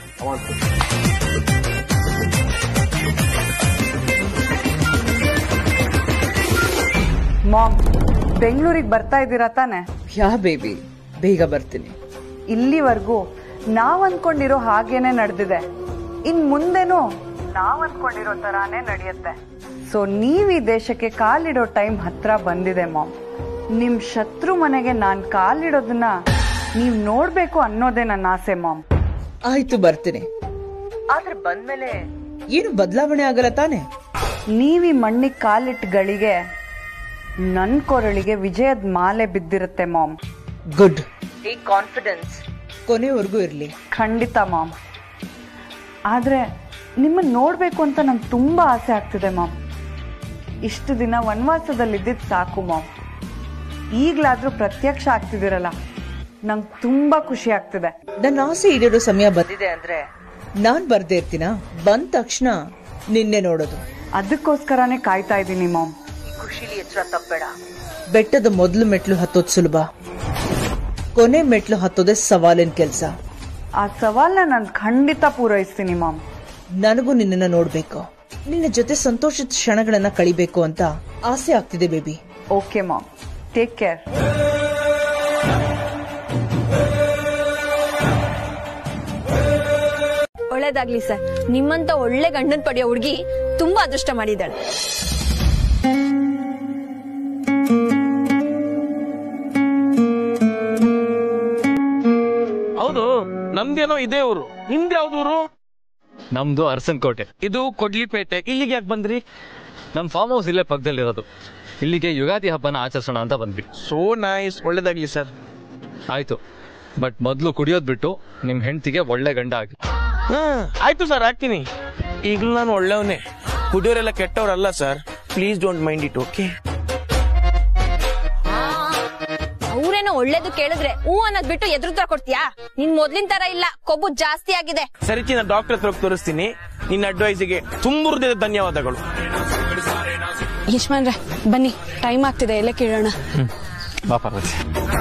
D: ಮಾಮ್ ಬೆಂಗಳೂರಿಗೆ ಬರ್ತಾ ಇದ್ದೀರಾ ತಾನೆ
N: ಯಾ ಬೇಬಿ ಬೇಗ ಬರ್ತೀನಿ
D: ಇಲ್ಲಿವರೆಗೂ ನಾವ್ ಅನ್ಕೊಂಡಿರೋ ಹಾಗೇನೆ ನಡೆದಿದೆ ಇನ್ ಮುಂದೆನೂ ನಾವ್ ಅನ್ಕೊಂಡಿರೋ ತರಾನೇ ನಡೆಯುತ್ತೆ ಸೊ ನೀವ್ ಈ ದೇಶಕ್ಕೆ ಕಾಲಿಡೋ ಟೈಮ್ ಹತ್ರ ಬಂದಿದೆ ಮಾಮ್ ನಿಮ್ ಶತ್ರು ಮನೆಗೆ ನಾನ್ ಕಾಲಿಡೋದನ್ನ ನೀವ್ ನೋಡ್ಬೇಕು ಅನ್ನೋದೇ ನನ್ನ ಆಸೆ ಮಾಮ್
N: ಆಯ್ತು ಬರ್ತೀನಿ
D: ಆದ್ರೆ ಬಂದ್ಮೇಲೆ
N: ಏನು ಬದಲಾವಣೆ ಆಗಲ್ಲ ತಾನೆ
D: ನೀವ್ ಈ ಮಣ್ಣಿಗೆ ಕಾಲಿಟ್ಟ ಗಳಿಗೆ ನನ್ ಕೊರಳಿಗೆ ವಿಜಯದ ಮಾಲೆ ಬಿದ್ದಿರುತ್ತೆ ಮಾಮ್
N: ಗುಡ್ ಈ ಕಾನ್ಫಿಡೆನ್ಸ್ ಕೊನೆವರೆಗೂ ಇರ್ಲಿ
D: ಖಂಡಿತ ಮಾಮ್ ಆದ್ರೆ ನಿಮ್ಮನ್ನ ನೋಡ್ಬೇಕು ಅಂತ ನಂಗೆ ತುಂಬಾ ಆಸೆ ಆಗ್ತಿದೆ ಮಾಮ್ ಇಷ್ಟು ದಿನ ವನವಾಸದಲ್ಲಿದ್ದಿದ್ ಸಾಕು ಮಾಮ್ ಈಗ್ಲಾದ್ರೂ ಪ್ರತ್ಯಕ್ಷ ಆಗ್ತಿದಿರಲ್ಲ ನಂಗೆ ತುಂಬಾ ಖುಷಿ ಆಗ್ತಿದೆ
N: ನನ್ನ ಆಸೆ ಈಡೇರೋ ಸಮಯ ಬಂದಿದೆ ಅಂದ್ರೆ ನಾನ್ ಬರ್ದೇ ಇರ್ತೀನಾ ಬಂದ ತಕ್ಷಣ ನಿನ್ನೆ ನೋಡೋದು
D: ಅದಕ್ಕೋಸ್ಕರನೇ ಕಾಯ್ತಾ ಇದ್ದೀನಿ ಮಾಮ್
N: ಖುಷಿಲಿ ಎಚ್ಚರ ತಪ್ಪಬೇಡ ಬೆಟ್ಟದ ಮೊದಲು ಮೆಟ್ಲು ಹತ್ತೋದ್ ಸುಲಭ ಕೊನೆ ಮೆಟ್ಲು ಹತ್ತೋದೇ ಸವಾಲಿನ ಕೆಲ್ಸ
D: ಆ ಸವಾಲ್ನ ನಾನು ಖಂಡಿತ ಪೂರೈಸ್ತೀನಿ ಮಾಮ್
N: ನನಗೂ ನಿನ್ನನ್ನ ನೋಡ್ಬೇಕು ನಿನ್ನ ಜೊತೆ ಸಂತೋಷದ ಕ್ಷಣಗಳನ್ನ ಕಳಿಬೇಕು ಅಂತ ಆಸೆ ಆಗ್ತಿದೆ baby
D: okay mom take care
G: ಒಳ್ಳೇದಾಗ್ಲಿ ಸರ್ ನಿಮ್ಮಂತ ಒಳ್ಳೆ ಗಂಡನ್ ಪಡೆಯೋ ಹುಡುಗಿ ತುಂಬಾ ಅದೃಷ್ಟ ಮಾಡಿದ್ದಾಳೆ
O: ಹೌದು ನಮ್ದೇನೋ ಇದೇ ಊರು ನಿಮ್ದು ಯಾವ್ದು ಊರು
I: ನಮ್ದು ಅರಸನ್ಕೋಟೆ
O: ಇದು ಕೊಡ್ಲಿಪೇಟೆ ಇಲ್ಲಿಗೆ ಯಾಕೆ ಬಂದ್ರಿ
I: ನಮ್ ಫಾರ್ಮ್ ಹೌಸ್ ಇಲ್ಲೇ ಪಕ್ಕದಲ್ಲಿರೋದು ಇಲ್ಲಿಗೆ ಯುಗಾದಿ ಹಬ್ಬನ ಆಚರಿಸೋಣ ಅಂತ ಬಂದ್ವಿ
O: ಸೋ ನೈಸ್ ಒಳ್ಳೇದಾಗ್ಲಿ ಸರ್
I: ಆಯ್ತು ಬಟ್ ಮೊದಲು ಕುಡಿಯೋದ್ ಬಿಟ್ಟು ನಿಮ್ ಹೆಂಡತಿಗೆ ಒಳ್ಳೆ ಗಂಡ ಆಗಿ
O: ಹಾ ಆಯ್ತು ಸರ್ ಹಾಕ್ತೀನಿ ಈಗಲೂ ನಾನು ಒಳ್ಳೆಯವನೇ ಕುಡಿಯೋರೆಲ್ಲ ಕೆಟ್ಟವ್ರಲ್ಲ sir please don't mind it okay
G: ಅವ್ರೇನೋ ಒಳ್ಳೇದು ಕೇಳಿದ್ರೆ ಹೂ ಅನ್ನೋದ್ ಬಿಟ್ಟು ಎದುರುತ್ರ ಕೊಡ್ತೀಯಾ ನಿನ್ ಮೊದ್ಲಿನ ತರ ಇಲ್ಲ ಕೊಬ್ಬು ಜಾಸ್ತಿ ಆಗಿದೆ
O: ಸರಿ ನಾನು ಡಾಕ್ಟರ್ ಹತ್ರ ಹೋಗಿ ತೋರಿಸ್ತೀನಿ ನಿನ್ನ ಅಡ್ವೈಸಿಗೆ ತುಂಬ ಹೃದಯದ ಧನ್ಯವಾದಗಳು
J: ಯಶ್ಮಾನ್ರೆ ಬನ್ನಿ ಟೈಮ್ ಆಗ್ತಿದೆ ಎಲ್ಲ ಕೇಳೋಣ
I: ಬಾ ಪಾರ್ವತಿ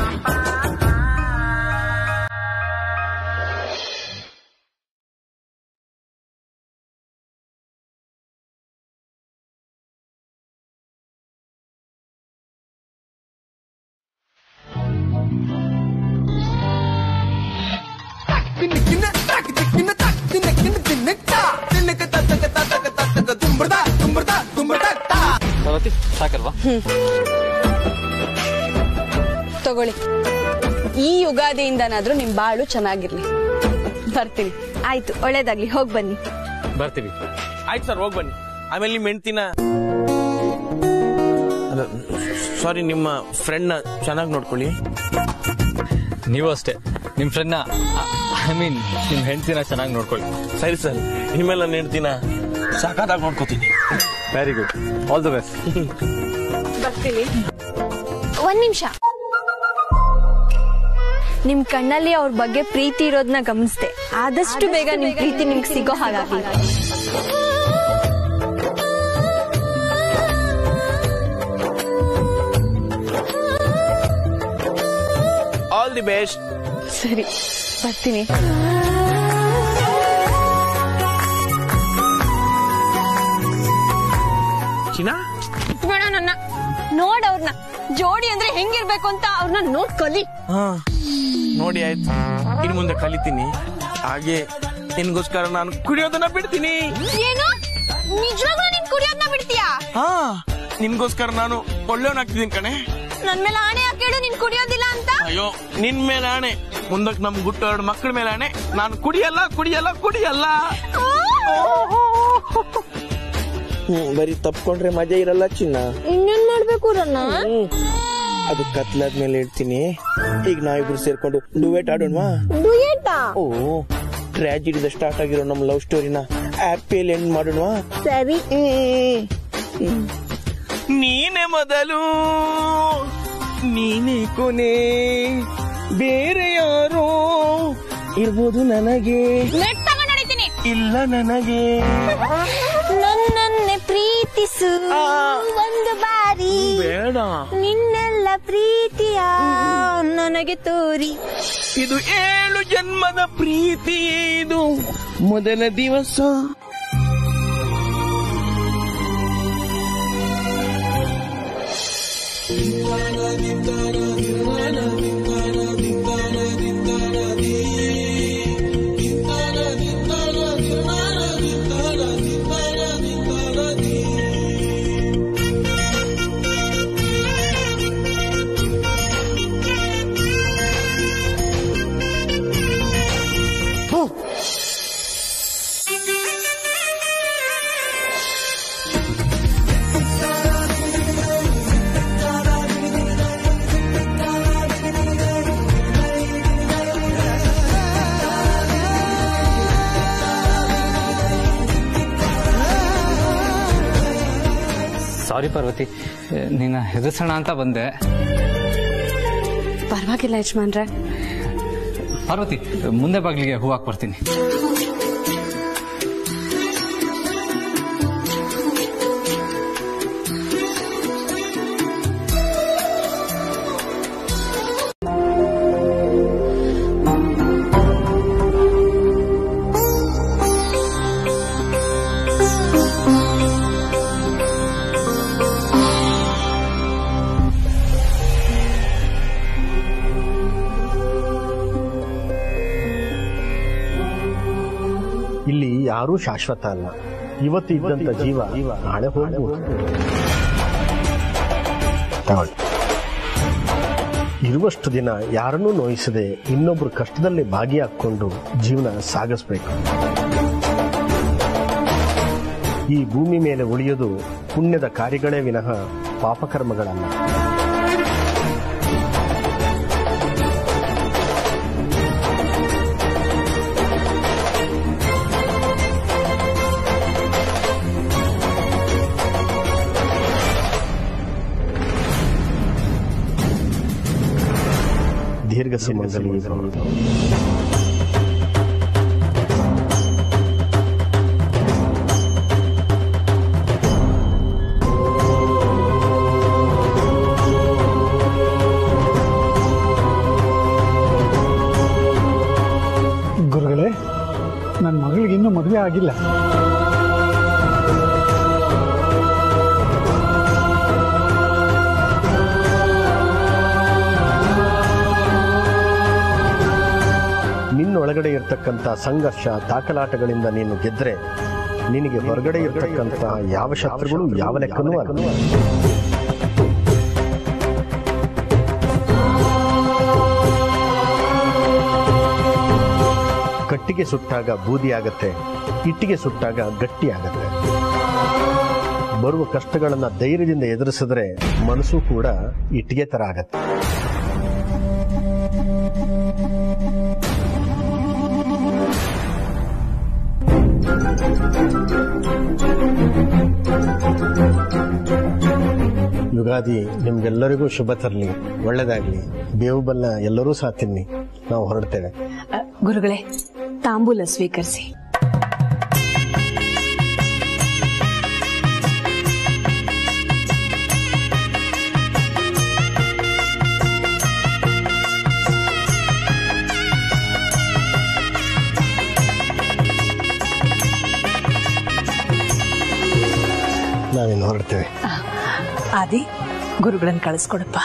I: ಪಾರ್ವತಿ ಸಾಕಲ್ವಾ
J: ತಗೊಳ್ಳಿ ಈ ಯುಗಾದಿಯಿಂದನಾದ್ರೂ ನಿಮ್ ಬಾಳು ಚೆನ್ನಾಗಿರ್ಲಿ ಬರ್ತೀನಿ
G: ಆಯ್ತು ಒಳ್ಳೇದಾಗ್ಲಿ ಹೋಗ್ ಬನ್ನಿ
I: ಬರ್ತೀವಿ
O: ಆಯ್ತು ಸರ್ ಹೋಗಿ ಬನ್ನಿ ಆಮೇಲೆ ನಿಮ್ಮ ಹೆಂಡ್ತಿನ ಅಲ್ಲ ಸಾರಿ ನಿಮ್ಮ ಫ್ರೆಂಡ್ನ ಚೆನ್ನಾಗಿ ನೋಡ್ಕೊಳ್ಳಿ
I: ನೀವು ಅಷ್ಟೇ ನಿಮ್ ಫ್ರೆಂಡ್ನ ಐ ಮೀನ್ ನಿಮ್ ಹೆಂಡತಿನ ಚೆನ್ನಾಗಿ ನೋಡ್ಕೊಳ್ಳಿ
O: ಸರಿ ಸರ್ ಇನ್ಮೇಲೆ ನನ್ನ ಹೆಂಡ್ತಿನ ಸಾಕಾದಾಗ ನೋಡ್ಕೋತೀನಿ
I: very good all the best
J: ಬರ್ತೀನಿ
G: ಒಂದ್ ನಿಮಿಷ ನಿಮ್ ಕಣ್ಣಲ್ಲಿ ಅವ್ರ ಬಗ್ಗೆ ಪ್ರೀತಿ ಇರೋದನ್ನ ಗಮನಿಸ್ದೆ ಆದಷ್ಟು ಬೇಗ ನಿಮ್ ಪ್ರೀತಿ ನಿಮ್ಗೆ ಸಿಗೋ ಹಾಗಾಗ್ಲಿ
O: ಆಲ್ ದಿ ಬೆಸ್ಟ್
J: ಸರಿ ಬರ್ತೀನಿ
O: ಚಿನಾ
J: ಬೇಡ ನನ್ನ ನೋಡ್ ಅವ್ರನ್ನ ಜೋಡಿ ಅಂದ್ರೆ ಹೆಂಗಿರ್ಬೇಕು ಅಂತ ಅವ್ರನ್ನ ನೋಡ್ ಕಲಿ
O: ಹಾ ನೋಡಿ ಆಯ್ತು ಇನ್ನು ಮುಂದೆ ಕಲಿತೀನಿ ಹಾಗೆ ನಿನ್ಗೋಸ್ಕರ ನಾನು ಕುಡಿಯೋದನ್ನ ಬಿಡ್ತೀನಿ
J: ಏನು ನಿಜವಾಗ್ಲೂ ನೀನ್ ಕುಡಿಯೋದ್ನ ಬಿಡ್ತೀಯಾ
O: ಹಾ ನಿನ್ಗೋಸ್ಕರ ನಾನು ಒಳ್ಳೆಯವನಾಗ್ತಿದ್ದೀನಿ ಕಣೆ
J: ನನ್ ಮೇಲೆ ಆಣೆ ಹಾಕೇಳು ನೀನ್ ಕುಡಿಯೋದಿಲ್ಲ ಅಂತ
O: ಅಯ್ಯೋ ನಿನ್ ಮೇಲೆ ಆಣೆ ಮುಂದಕ್ ನಮ್ ಗುಟ್ಟು ಎರಡು ಮಕ್ಕಳ ಮೇಲೆ ಆಣೆ ನಾನು ಕುಡಿಯಲ್ಲ ಕುಡಿಯಲ್ಲ ಕುಡಿಯಲ್ಲ ಹ್ಮ್ ಬರೀ ತಪ್ಕೊಂಡ್ರೆ ಮಜಾ ಇರಲ್ಲ ಚಿನ್ನ
J: ಇನ್ನೇನ್ ಮಾಡ್ಬೇಕು ರನ್ನ
O: ಅದು ಕತ್ಲಾದ್ಮೇಲೆ ಹೇಳ್ತೀನಿ ಈಗ ನಾವಿಬ್ರು ಸೇರ್ಕೊಂಡು ಡುವೆಟ್ ಆಡೋಣವಾ
J: ಡುಯೇಟಾ
O: ಓ ಟ್ರಾಜಿಡಿದ ಸ್ಟಾರ್ಟ್ ಆಗಿರೋ ನಮ್ ಲವ್ ಸ್ಟೋರಿನ ಹ್ಯಾಪಿಯಲ್ಲಿ ಎಂಡ್ ಮಾಡೋಣವಾ
J: ಸರಿ
O: ನೀನೆ ಮೊದಲು ನೀನೆ ಕೊನೆ ಬೇರೆ ಯಾರೋ ಇರ್ಬೋದು ನನಗೆ
J: ನೆಟ್ ತಗೊಂಡ್ ಹೊಡಿತೀನಿ
O: ಇಲ್ಲ ನನಗೆ
J: ನನ್ನನ್ನೇ ಪ್ರೀತಿಸು ಒಂದು ಬಾರಿ
O: ಬೇಡ
J: ನಿನ್ನೆಲ್ಲ ಪ್ರೀತಿಯ ನನಗೆ ತೋರಿ
O: ಇದು ಏಳು ಜನ್ಮದ ಪ್ರೀತಿ ಇದು ಮೊದಲ ದಿವಸ
I: ಸಾರಿ ಪಾರ್ವತಿ ನಿನ್ನ ಹೆದರ್ಸೋಣ ಅಂತ ಬಂದೆ
J: ಪರವಾಗಿಲ್ಲ ಯಜಮಾನ್ರೆ
I: ಪಾರ್ವತಿ ಮುಂದೆ ಬಾಗಿಲಿಗೆ ಹೂ ಹಾಕ್ ಬರ್ತೀನಿ
P: ಇಲ್ಲಿ ಯಾರೂ ಶಾಶ್ವತ ಅಲ್ಲ ಇವತ್ತು ಇದ್ದಂತ ಜೀವ ನಾಳೆ ಹೋಗ್ಬೋದು ತಗೊಳ್ಳಿ. ಇರುವಷ್ಟು ದಿನ ಯಾರನ್ನೂ ನೋಯಿಸದೆ ಇನ್ನೊಬ್ರು ಕಷ್ಟದಲ್ಲಿ ಭಾಗಿಯಾಕೊಂಡು ಜೀವನ ಸಾಗಿಸ್ಬೇಕು ಈ ಭೂಮಿ ಮೇಲೆ ಉಳಿಯೋದು ಪುಣ್ಯದ ಕಾರ್ಯಗಳೇ ವಿನಃ ಪಾಪಕರ್ಮಗಳಲ್ಲ ದೀರ್ಘ ಸುಮಂಗಲಿ ಭವಂತು.
Q: ಗುರುಗಳೇ ನನ್ನ ಮಗಳಿಗೆ ಇನ್ನೂ ಮದುವೆ ಆಗಿಲ್ಲ
P: ನಿನ್ನೊಳಗಡೆ ಇರ್ತಕ್ಕಂಥ ಸಂಘರ್ಷ ದಾಖಲಾಟಗಳಿಂದ ನೀನು ಗೆದ್ರೆ ನಿನಗೆ ಹೊರಗಡೆ ಇರ್ತಕ್ಕಂಥ ಯಾವ ಶತ್ರುಗಳು ಯಾವ ಲೆಕ್ಕನೂ ಅಲ್ಲ ಕಟ್ಟಿಗೆ ಸುಟ್ಟಾಗ ಬೂದಿ ಆಗತ್ತೆ ಇಟ್ಟಿಗೆ ಸುಟ್ಟಾಗ ಗಟ್ಟಿ ಆಗತ್ತೆ ಬರುವ ಕಷ್ಟಗಳನ್ನ ಧೈರ್ಯದಿಂದ ಎದುರಿಸಿದ್ರೆ ಮನಸ್ಸು ಕೂಡ ಇಟ್ಟಿಗೆ ತರ ಆಗತ್ತೆ ಯುಗಾದಿ ನಿಮ್ಗೆಲ್ಲರಿಗೂ ಶುಭ ತರಲಿ ಒಳ್ಳೇದಾಗ್ಲಿ ಬೇವು ಬೆಲ್ಲ ಎಲ್ಲರೂ ಸಹ ತಿನ್ನಿ ನಾವು ಹೊರಡ್ತೇವೆ
J: ಗುರುಗಳೇ ತಾಂಬೂಲ ಸ್ವೀಕರಿಸಿ
P: ಮಾಡ್ತೇವೆ
B: ಆದಿ ಗುರುಗಳನ್ನ ಕಳಿಸ್ಕೊಡಪ್ಪ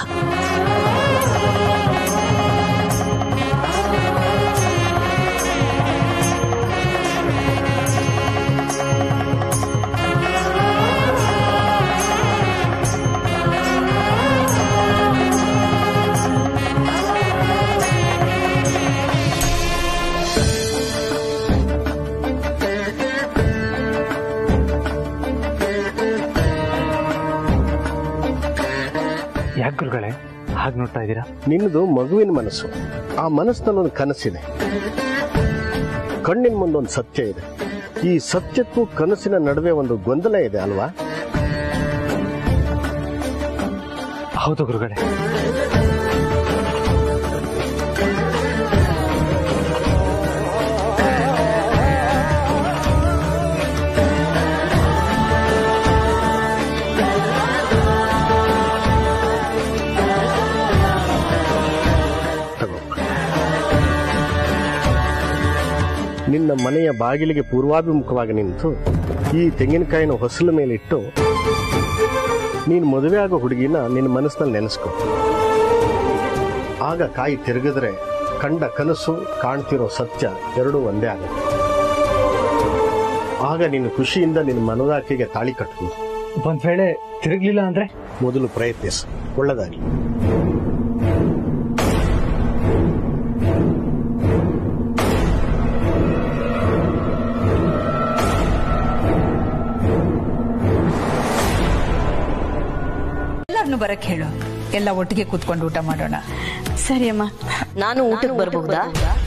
C: ಯಾಕೆ ಗುರುಗಳೇ ಹಾಗೆ ನೋಡ್ತಾ ಇದ್ದೀರಾ
P: ನಿನ್ನದು ಮಗುವಿನ ಮನಸ್ಸು ಆ ಮನಸ್ಸಿನಲ್ಲೊಂದು ಕನಸಿದೆ ಕಣ್ಣಿನ ಮುಂದೊಂದು ಸತ್ಯ ಇದೆ ಈ ಸತ್ಯಕ್ಕೂ ಕನಸಿನ ನಡುವೆ ಒಂದು ಗೊಂದಲ ಇದೆ ಅಲ್ವಾ
C: ಹೌದು ಗುರುಗಳೇ
P: ನಿನ್ನ ಮನೆಯ ಬಾಗಿಲಿಗೆ ಪೂರ್ವಾಭಿಮುಖವಾಗಿ ನಿಂತು ಈ ತೆಂಗಿನಕಾಯಿನ ಹೊಸಲ ಮೇಲಿಟ್ಟು ನೀನು ಮದುವೆ ಆಗೋ ಹುಡುಗಿನ ನಿನ್ನ ಮನಸ್ಸಿನಲ್ಲಿ ನೆನೆಸ್ಕೊ ಆಗ ಕಾಯಿ ತಿರುಗಿದ್ರೆ ಕಂಡ ಕನಸು ಕಾಣ್ತಿರೋ ಸತ್ಯ ಎರಡೂ ಒಂದೇ ಆಗುತ್ತೆ ಆಗ ನೀನು ಖುಷಿಯಿಂದ ನಿನ್ನ ಮನದಾಕೆಗೆ ತಾಳಿ ಕಟ್ಬೋದು
C: ಒಂದ್ ವೇಳೆ ತಿರುಗ್ಲಿಲ್ಲ ಅಂದ್ರೆ
P: ಮೊದಲು ಪ್ರಯತ್ನಿಸು ಒಳ್ಳೆದಾಗಿ
B: ಎಲ್ಲರನ್ನು ಬರಕ್ ಹೇಳು ಎಲ್ಲ ಒಟ್ಟಿಗೆ ಕೂತ್ಕೊಂಡು ಊಟ ಮಾಡೋಣ
J: ಸರಿ ಅಮ್ಮ
R: ನಾನು ಊಟಕ್ಕೆ ಬರಬಹುದಾ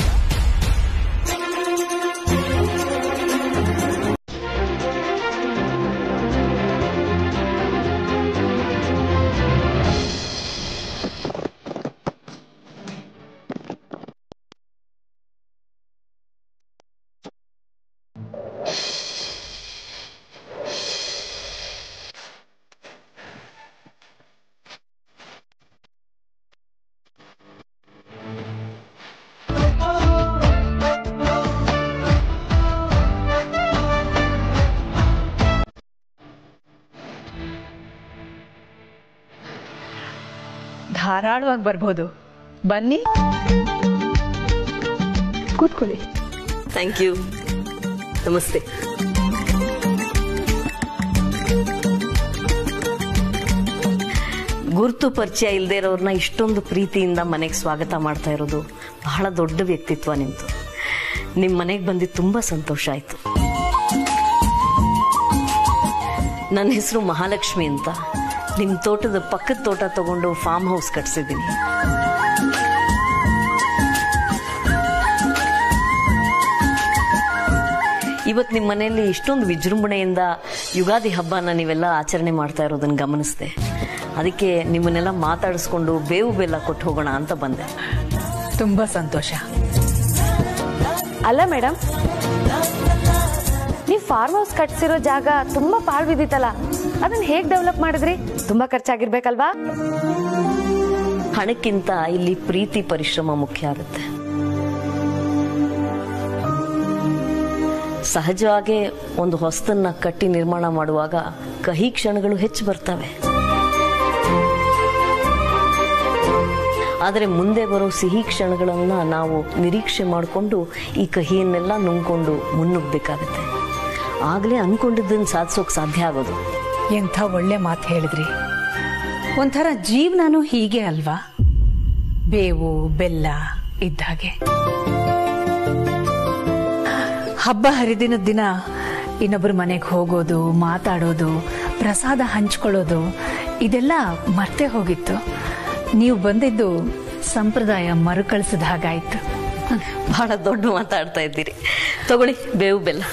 B: ಧಾರಾಳವಾಗಿ ಬರ್ಬೋದು ಬನ್ನಿ ಕೂತ್ಕೊಳ್ಳಿ
R: ಥ್ಯಾಂಕ್ ಯು ನಮಸ್ತೆ ಗುರುತು ಪರಿಚಯ ಇಲ್ಲದೆ ಇರೋರ್ನ ಇಷ್ಟೊಂದು ಪ್ರೀತಿಯಿಂದ ಮನೆಗೆ ಸ್ವಾಗತ ಮಾಡ್ತಾ ಇರೋದು ಬಹಳ ದೊಡ್ಡ ವ್ಯಕ್ತಿತ್ವ ನಿಮ್ದು ನಿಮ್ಮ ಮನೆಗೆ ಬಂದಿದ್ದು ತುಂಬ ಸಂತೋಷ ಆಯಿತು ನನ್ನ ಹೆಸರು ಮಹಾಲಕ್ಷ್ಮಿ ಅಂತ ನಿಮ್ಮ ತೋಟದ ಪಕ್ಕದ ತೋಟ ತಗೊಂಡು ಫಾರ್ಮ್ ಹೌಸ್ ಕಟ್ಸಿದ್ದೀನಿ ಇವತ್ತು ನಿಮ್ಮ ಮನೆಯಲ್ಲಿ ಇಷ್ಟೊಂದು ವಿಜೃಂಭಣೆಯಿಂದ ಯುಗಾದಿ ಹಬ್ಬನ ನೀವೆಲ್ಲ ಆಚರಣೆ ಮಾಡ್ತಾ ಇರೋದನ್ನ ಗಮನಿಸಿದೆ ಅದಕ್ಕೆ ನಿಮ್ಮನ್ನೆಲ್ಲ ಮಾತಾಡಿಸ್ಕೊಂಡು ಬೇವು ಬೆಲ್ಲ ಕೊಟ್ಟು ಹೋಗೋಣ ಅಂತ ಬಂದೆ
B: ತುಂಬಾ ಸಂತೋಷ
L: ಅಲ್ಲ ಮೇಡಮ್ ನೀವು ಫಾರ್ಮ್ ಹೌಸ್ ಕಟ್ಸಿರೋ ಜಾಗ ತುಂಬಾ ಪಾಳು ಬಿದ್ದಿತ್ತಲ್ಲ ಅದನ್ನ ಹೇಗ್ ಡೆವಲಪ್ ಮಾಡಿದ್ರಿ ತುಂಬಾ ಖರ್ಚಾಗಿರ್ಬೇಕಲ್ವಾ
R: ಹಣಕ್ಕಿಂತ ಇಲ್ಲಿ ಪ್ರೀತಿ ಪರಿಶ್ರಮ ಮುಖ್ಯ ಆಗುತ್ತೆ ಸಹಜವಾಗಿ ಒಂದು ಹೊಸ್ತನ್ನ ಕಟ್ಟಿ ನಿರ್ಮಾಣ ಮಾಡುವಾಗ ಕಹಿ ಕ್ಷಣಗಳು ಹೆಚ್ಚು ಬರ್ತವೆ ಆದರೆ ಮುಂದೆ ಬರೋ ಸಿಹಿ ಕ್ಷಣಗಳನ್ನ ನಾವು ನಿರೀಕ್ಷೆ ಮಾಡಿಕೊಂಡು ಈ ಕಹಿಯನ್ನೆಲ್ಲ ನುಂಗ್ಕೊಂಡು ಮುನ್ನುಗ್ಬೇಕಾಗತ್ತೆ ಆಗಲೇ ಅನ್ಕೊಂಡಿದ್ದನ್ನು ಸಾಧಿಸೋಕೆ ಸಾಧ್ಯ ಆಗೋದು
B: ಎಂಥ ಒಳ್ಳೆ ಮಾತು ಹೇಳಿದ್ರಿ ಒಂಥರ ಜೀವನನೂ ಹೀಗೆ ಅಲ್ವಾ ಬೇವು ಬೆಲ್ಲ ಇದ್ದಾಗೆ ಹಬ್ಬ ಹರಿದಿನದ ದಿನ ಇನ್ನೊಬ್ಬರ ಮನೆಗೆ ಹೋಗೋದು ಮಾತಾಡೋದು ಪ್ರಸಾದ ಹಂಚ್ಕೊಳ್ಳೋದು ಇದೆಲ್ಲ ಮರ್ತೆ ಹೋಗಿತ್ತು ನೀವು ಬಂದಿದ್ದು ಸಂಪ್ರದಾಯ ಮರುಕಳಿಸಿದ ಹಾಗಾಯ್ತು
R: ಬಹಳ ದೊಡ್ಡ ಮಾತಾಡ್ತಾ ಇದ್ದೀರಿ ತಗೊಳ್ಳಿ ಬೇವು ಬೆಲ್ಲ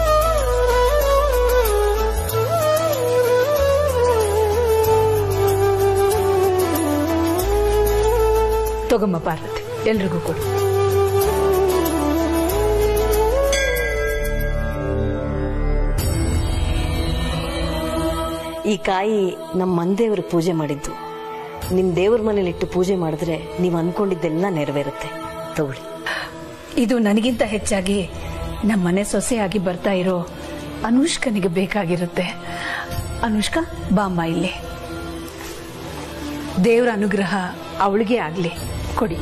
B: ತಗೊಮ್ಮ ಪಾರ್ವತಿ ಎಲ್ರಿಗೂ ಕೊಡು
R: ಈ ಕಾಯಿ ನಮ್ಮ ಮನೆದೇವ್ರಿಗೆ ಪೂಜೆ ಮಾಡಿದ್ದು ನಿಮ್ ದೇವ್ರ ಮನೇಲಿ ಇಟ್ಟು ಪೂಜೆ ಮಾಡಿದ್ರೆ ನೀವು ಅನ್ಕೊಂಡಿದ್ದೆಲ್ಲ ನೆರವೇರುತ್ತೆ ತಗೊಳ್ಳಿ
B: ಇದು ನನಗಿಂತ ಹೆಚ್ಚಾಗಿ ನಮ್ಮ ಮನೆ ಸೊಸೆಯಾಗಿ ಬರ್ತಾ ಇರೋ ಅನುಷ್ಕನಿಗೆ ಬೇಕಾಗಿರುತ್ತೆ ಅನುಷ್ಕಾ ಬಾಮ್ಮ ಇಲ್ಲಿ ದೇವ್ರ ಅನುಗ್ರಹ ಅವಳಿಗೆ ಆಗ್ಲಿ ಕೊಡಿ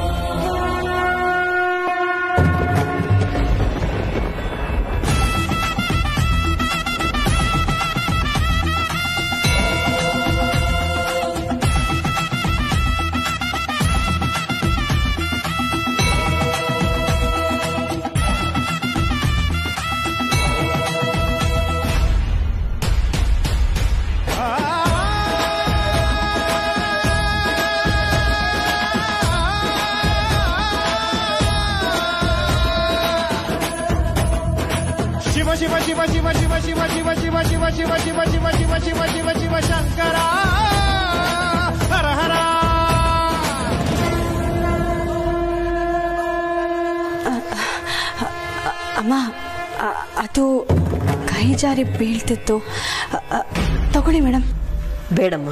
S: ಶಿವ ಶಿವ ಶಿವ ಶಿವ ಶಿವ ಶಿವ ಶಿವ ಶಿವ ಶಿವ ಶಿವ ಶಿವ ಶಿವ ಶಿವ ಶಿವ ಶಿವ ಶಿವ ಶಂಕರ ಹರ ಹರ
J: ಅಮ್ಮ ಅ- ಅದು ಕೈ ಜಾರಿ ಬೀಳ್ತಿತ್ತು ಅ- ಅ, ತಗೊಳ್ಳಿ ಮೇಡಮ್
R: ಬೇಡಮ್ಮ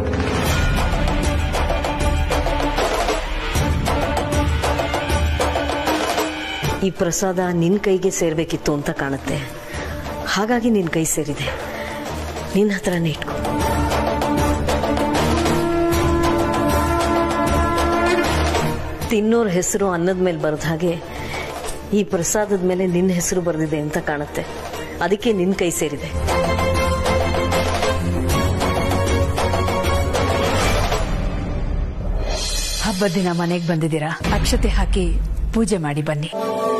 R: ಈ ಪ್ರಸಾದ ನಿನ್ ಕೈಗೆ ಸೇರ್ಬೇಕಿತ್ತು ಅಂತ ಕಾಣುತ್ತೆ ಹಾಗಾಗಿ ನಿನ್ ಕೈ ಸೇರಿದೆ ನಿನ್ನ ಹತ್ರನೇ ಇಟ್ಕೊ ತಿನ್ನೋರ್ ಹೆಸರು ಅನ್ನದ ಮೇಲೆ ಬರೆದ ಹಾಗೆ ಈ ಪ್ರಸಾದದ ಮೇಲೆ ನಿನ್ನ ಹೆಸರು ಬರೆದಿದೆ ಅಂತ ಕಾಣುತ್ತೆ ಅದಕ್ಕೆ ನಿನ್ ಕೈ ಸೇರಿದೆ
B: ಹಬ್ಬದ ದಿನ ಮನೆಗೆ ಬಂದಿದ್ದೀರಾ ಅಕ್ಷತೆ ಹಾಕಿ ಪೂಜೆ ಮಾಡಿ ಬನ್ನಿ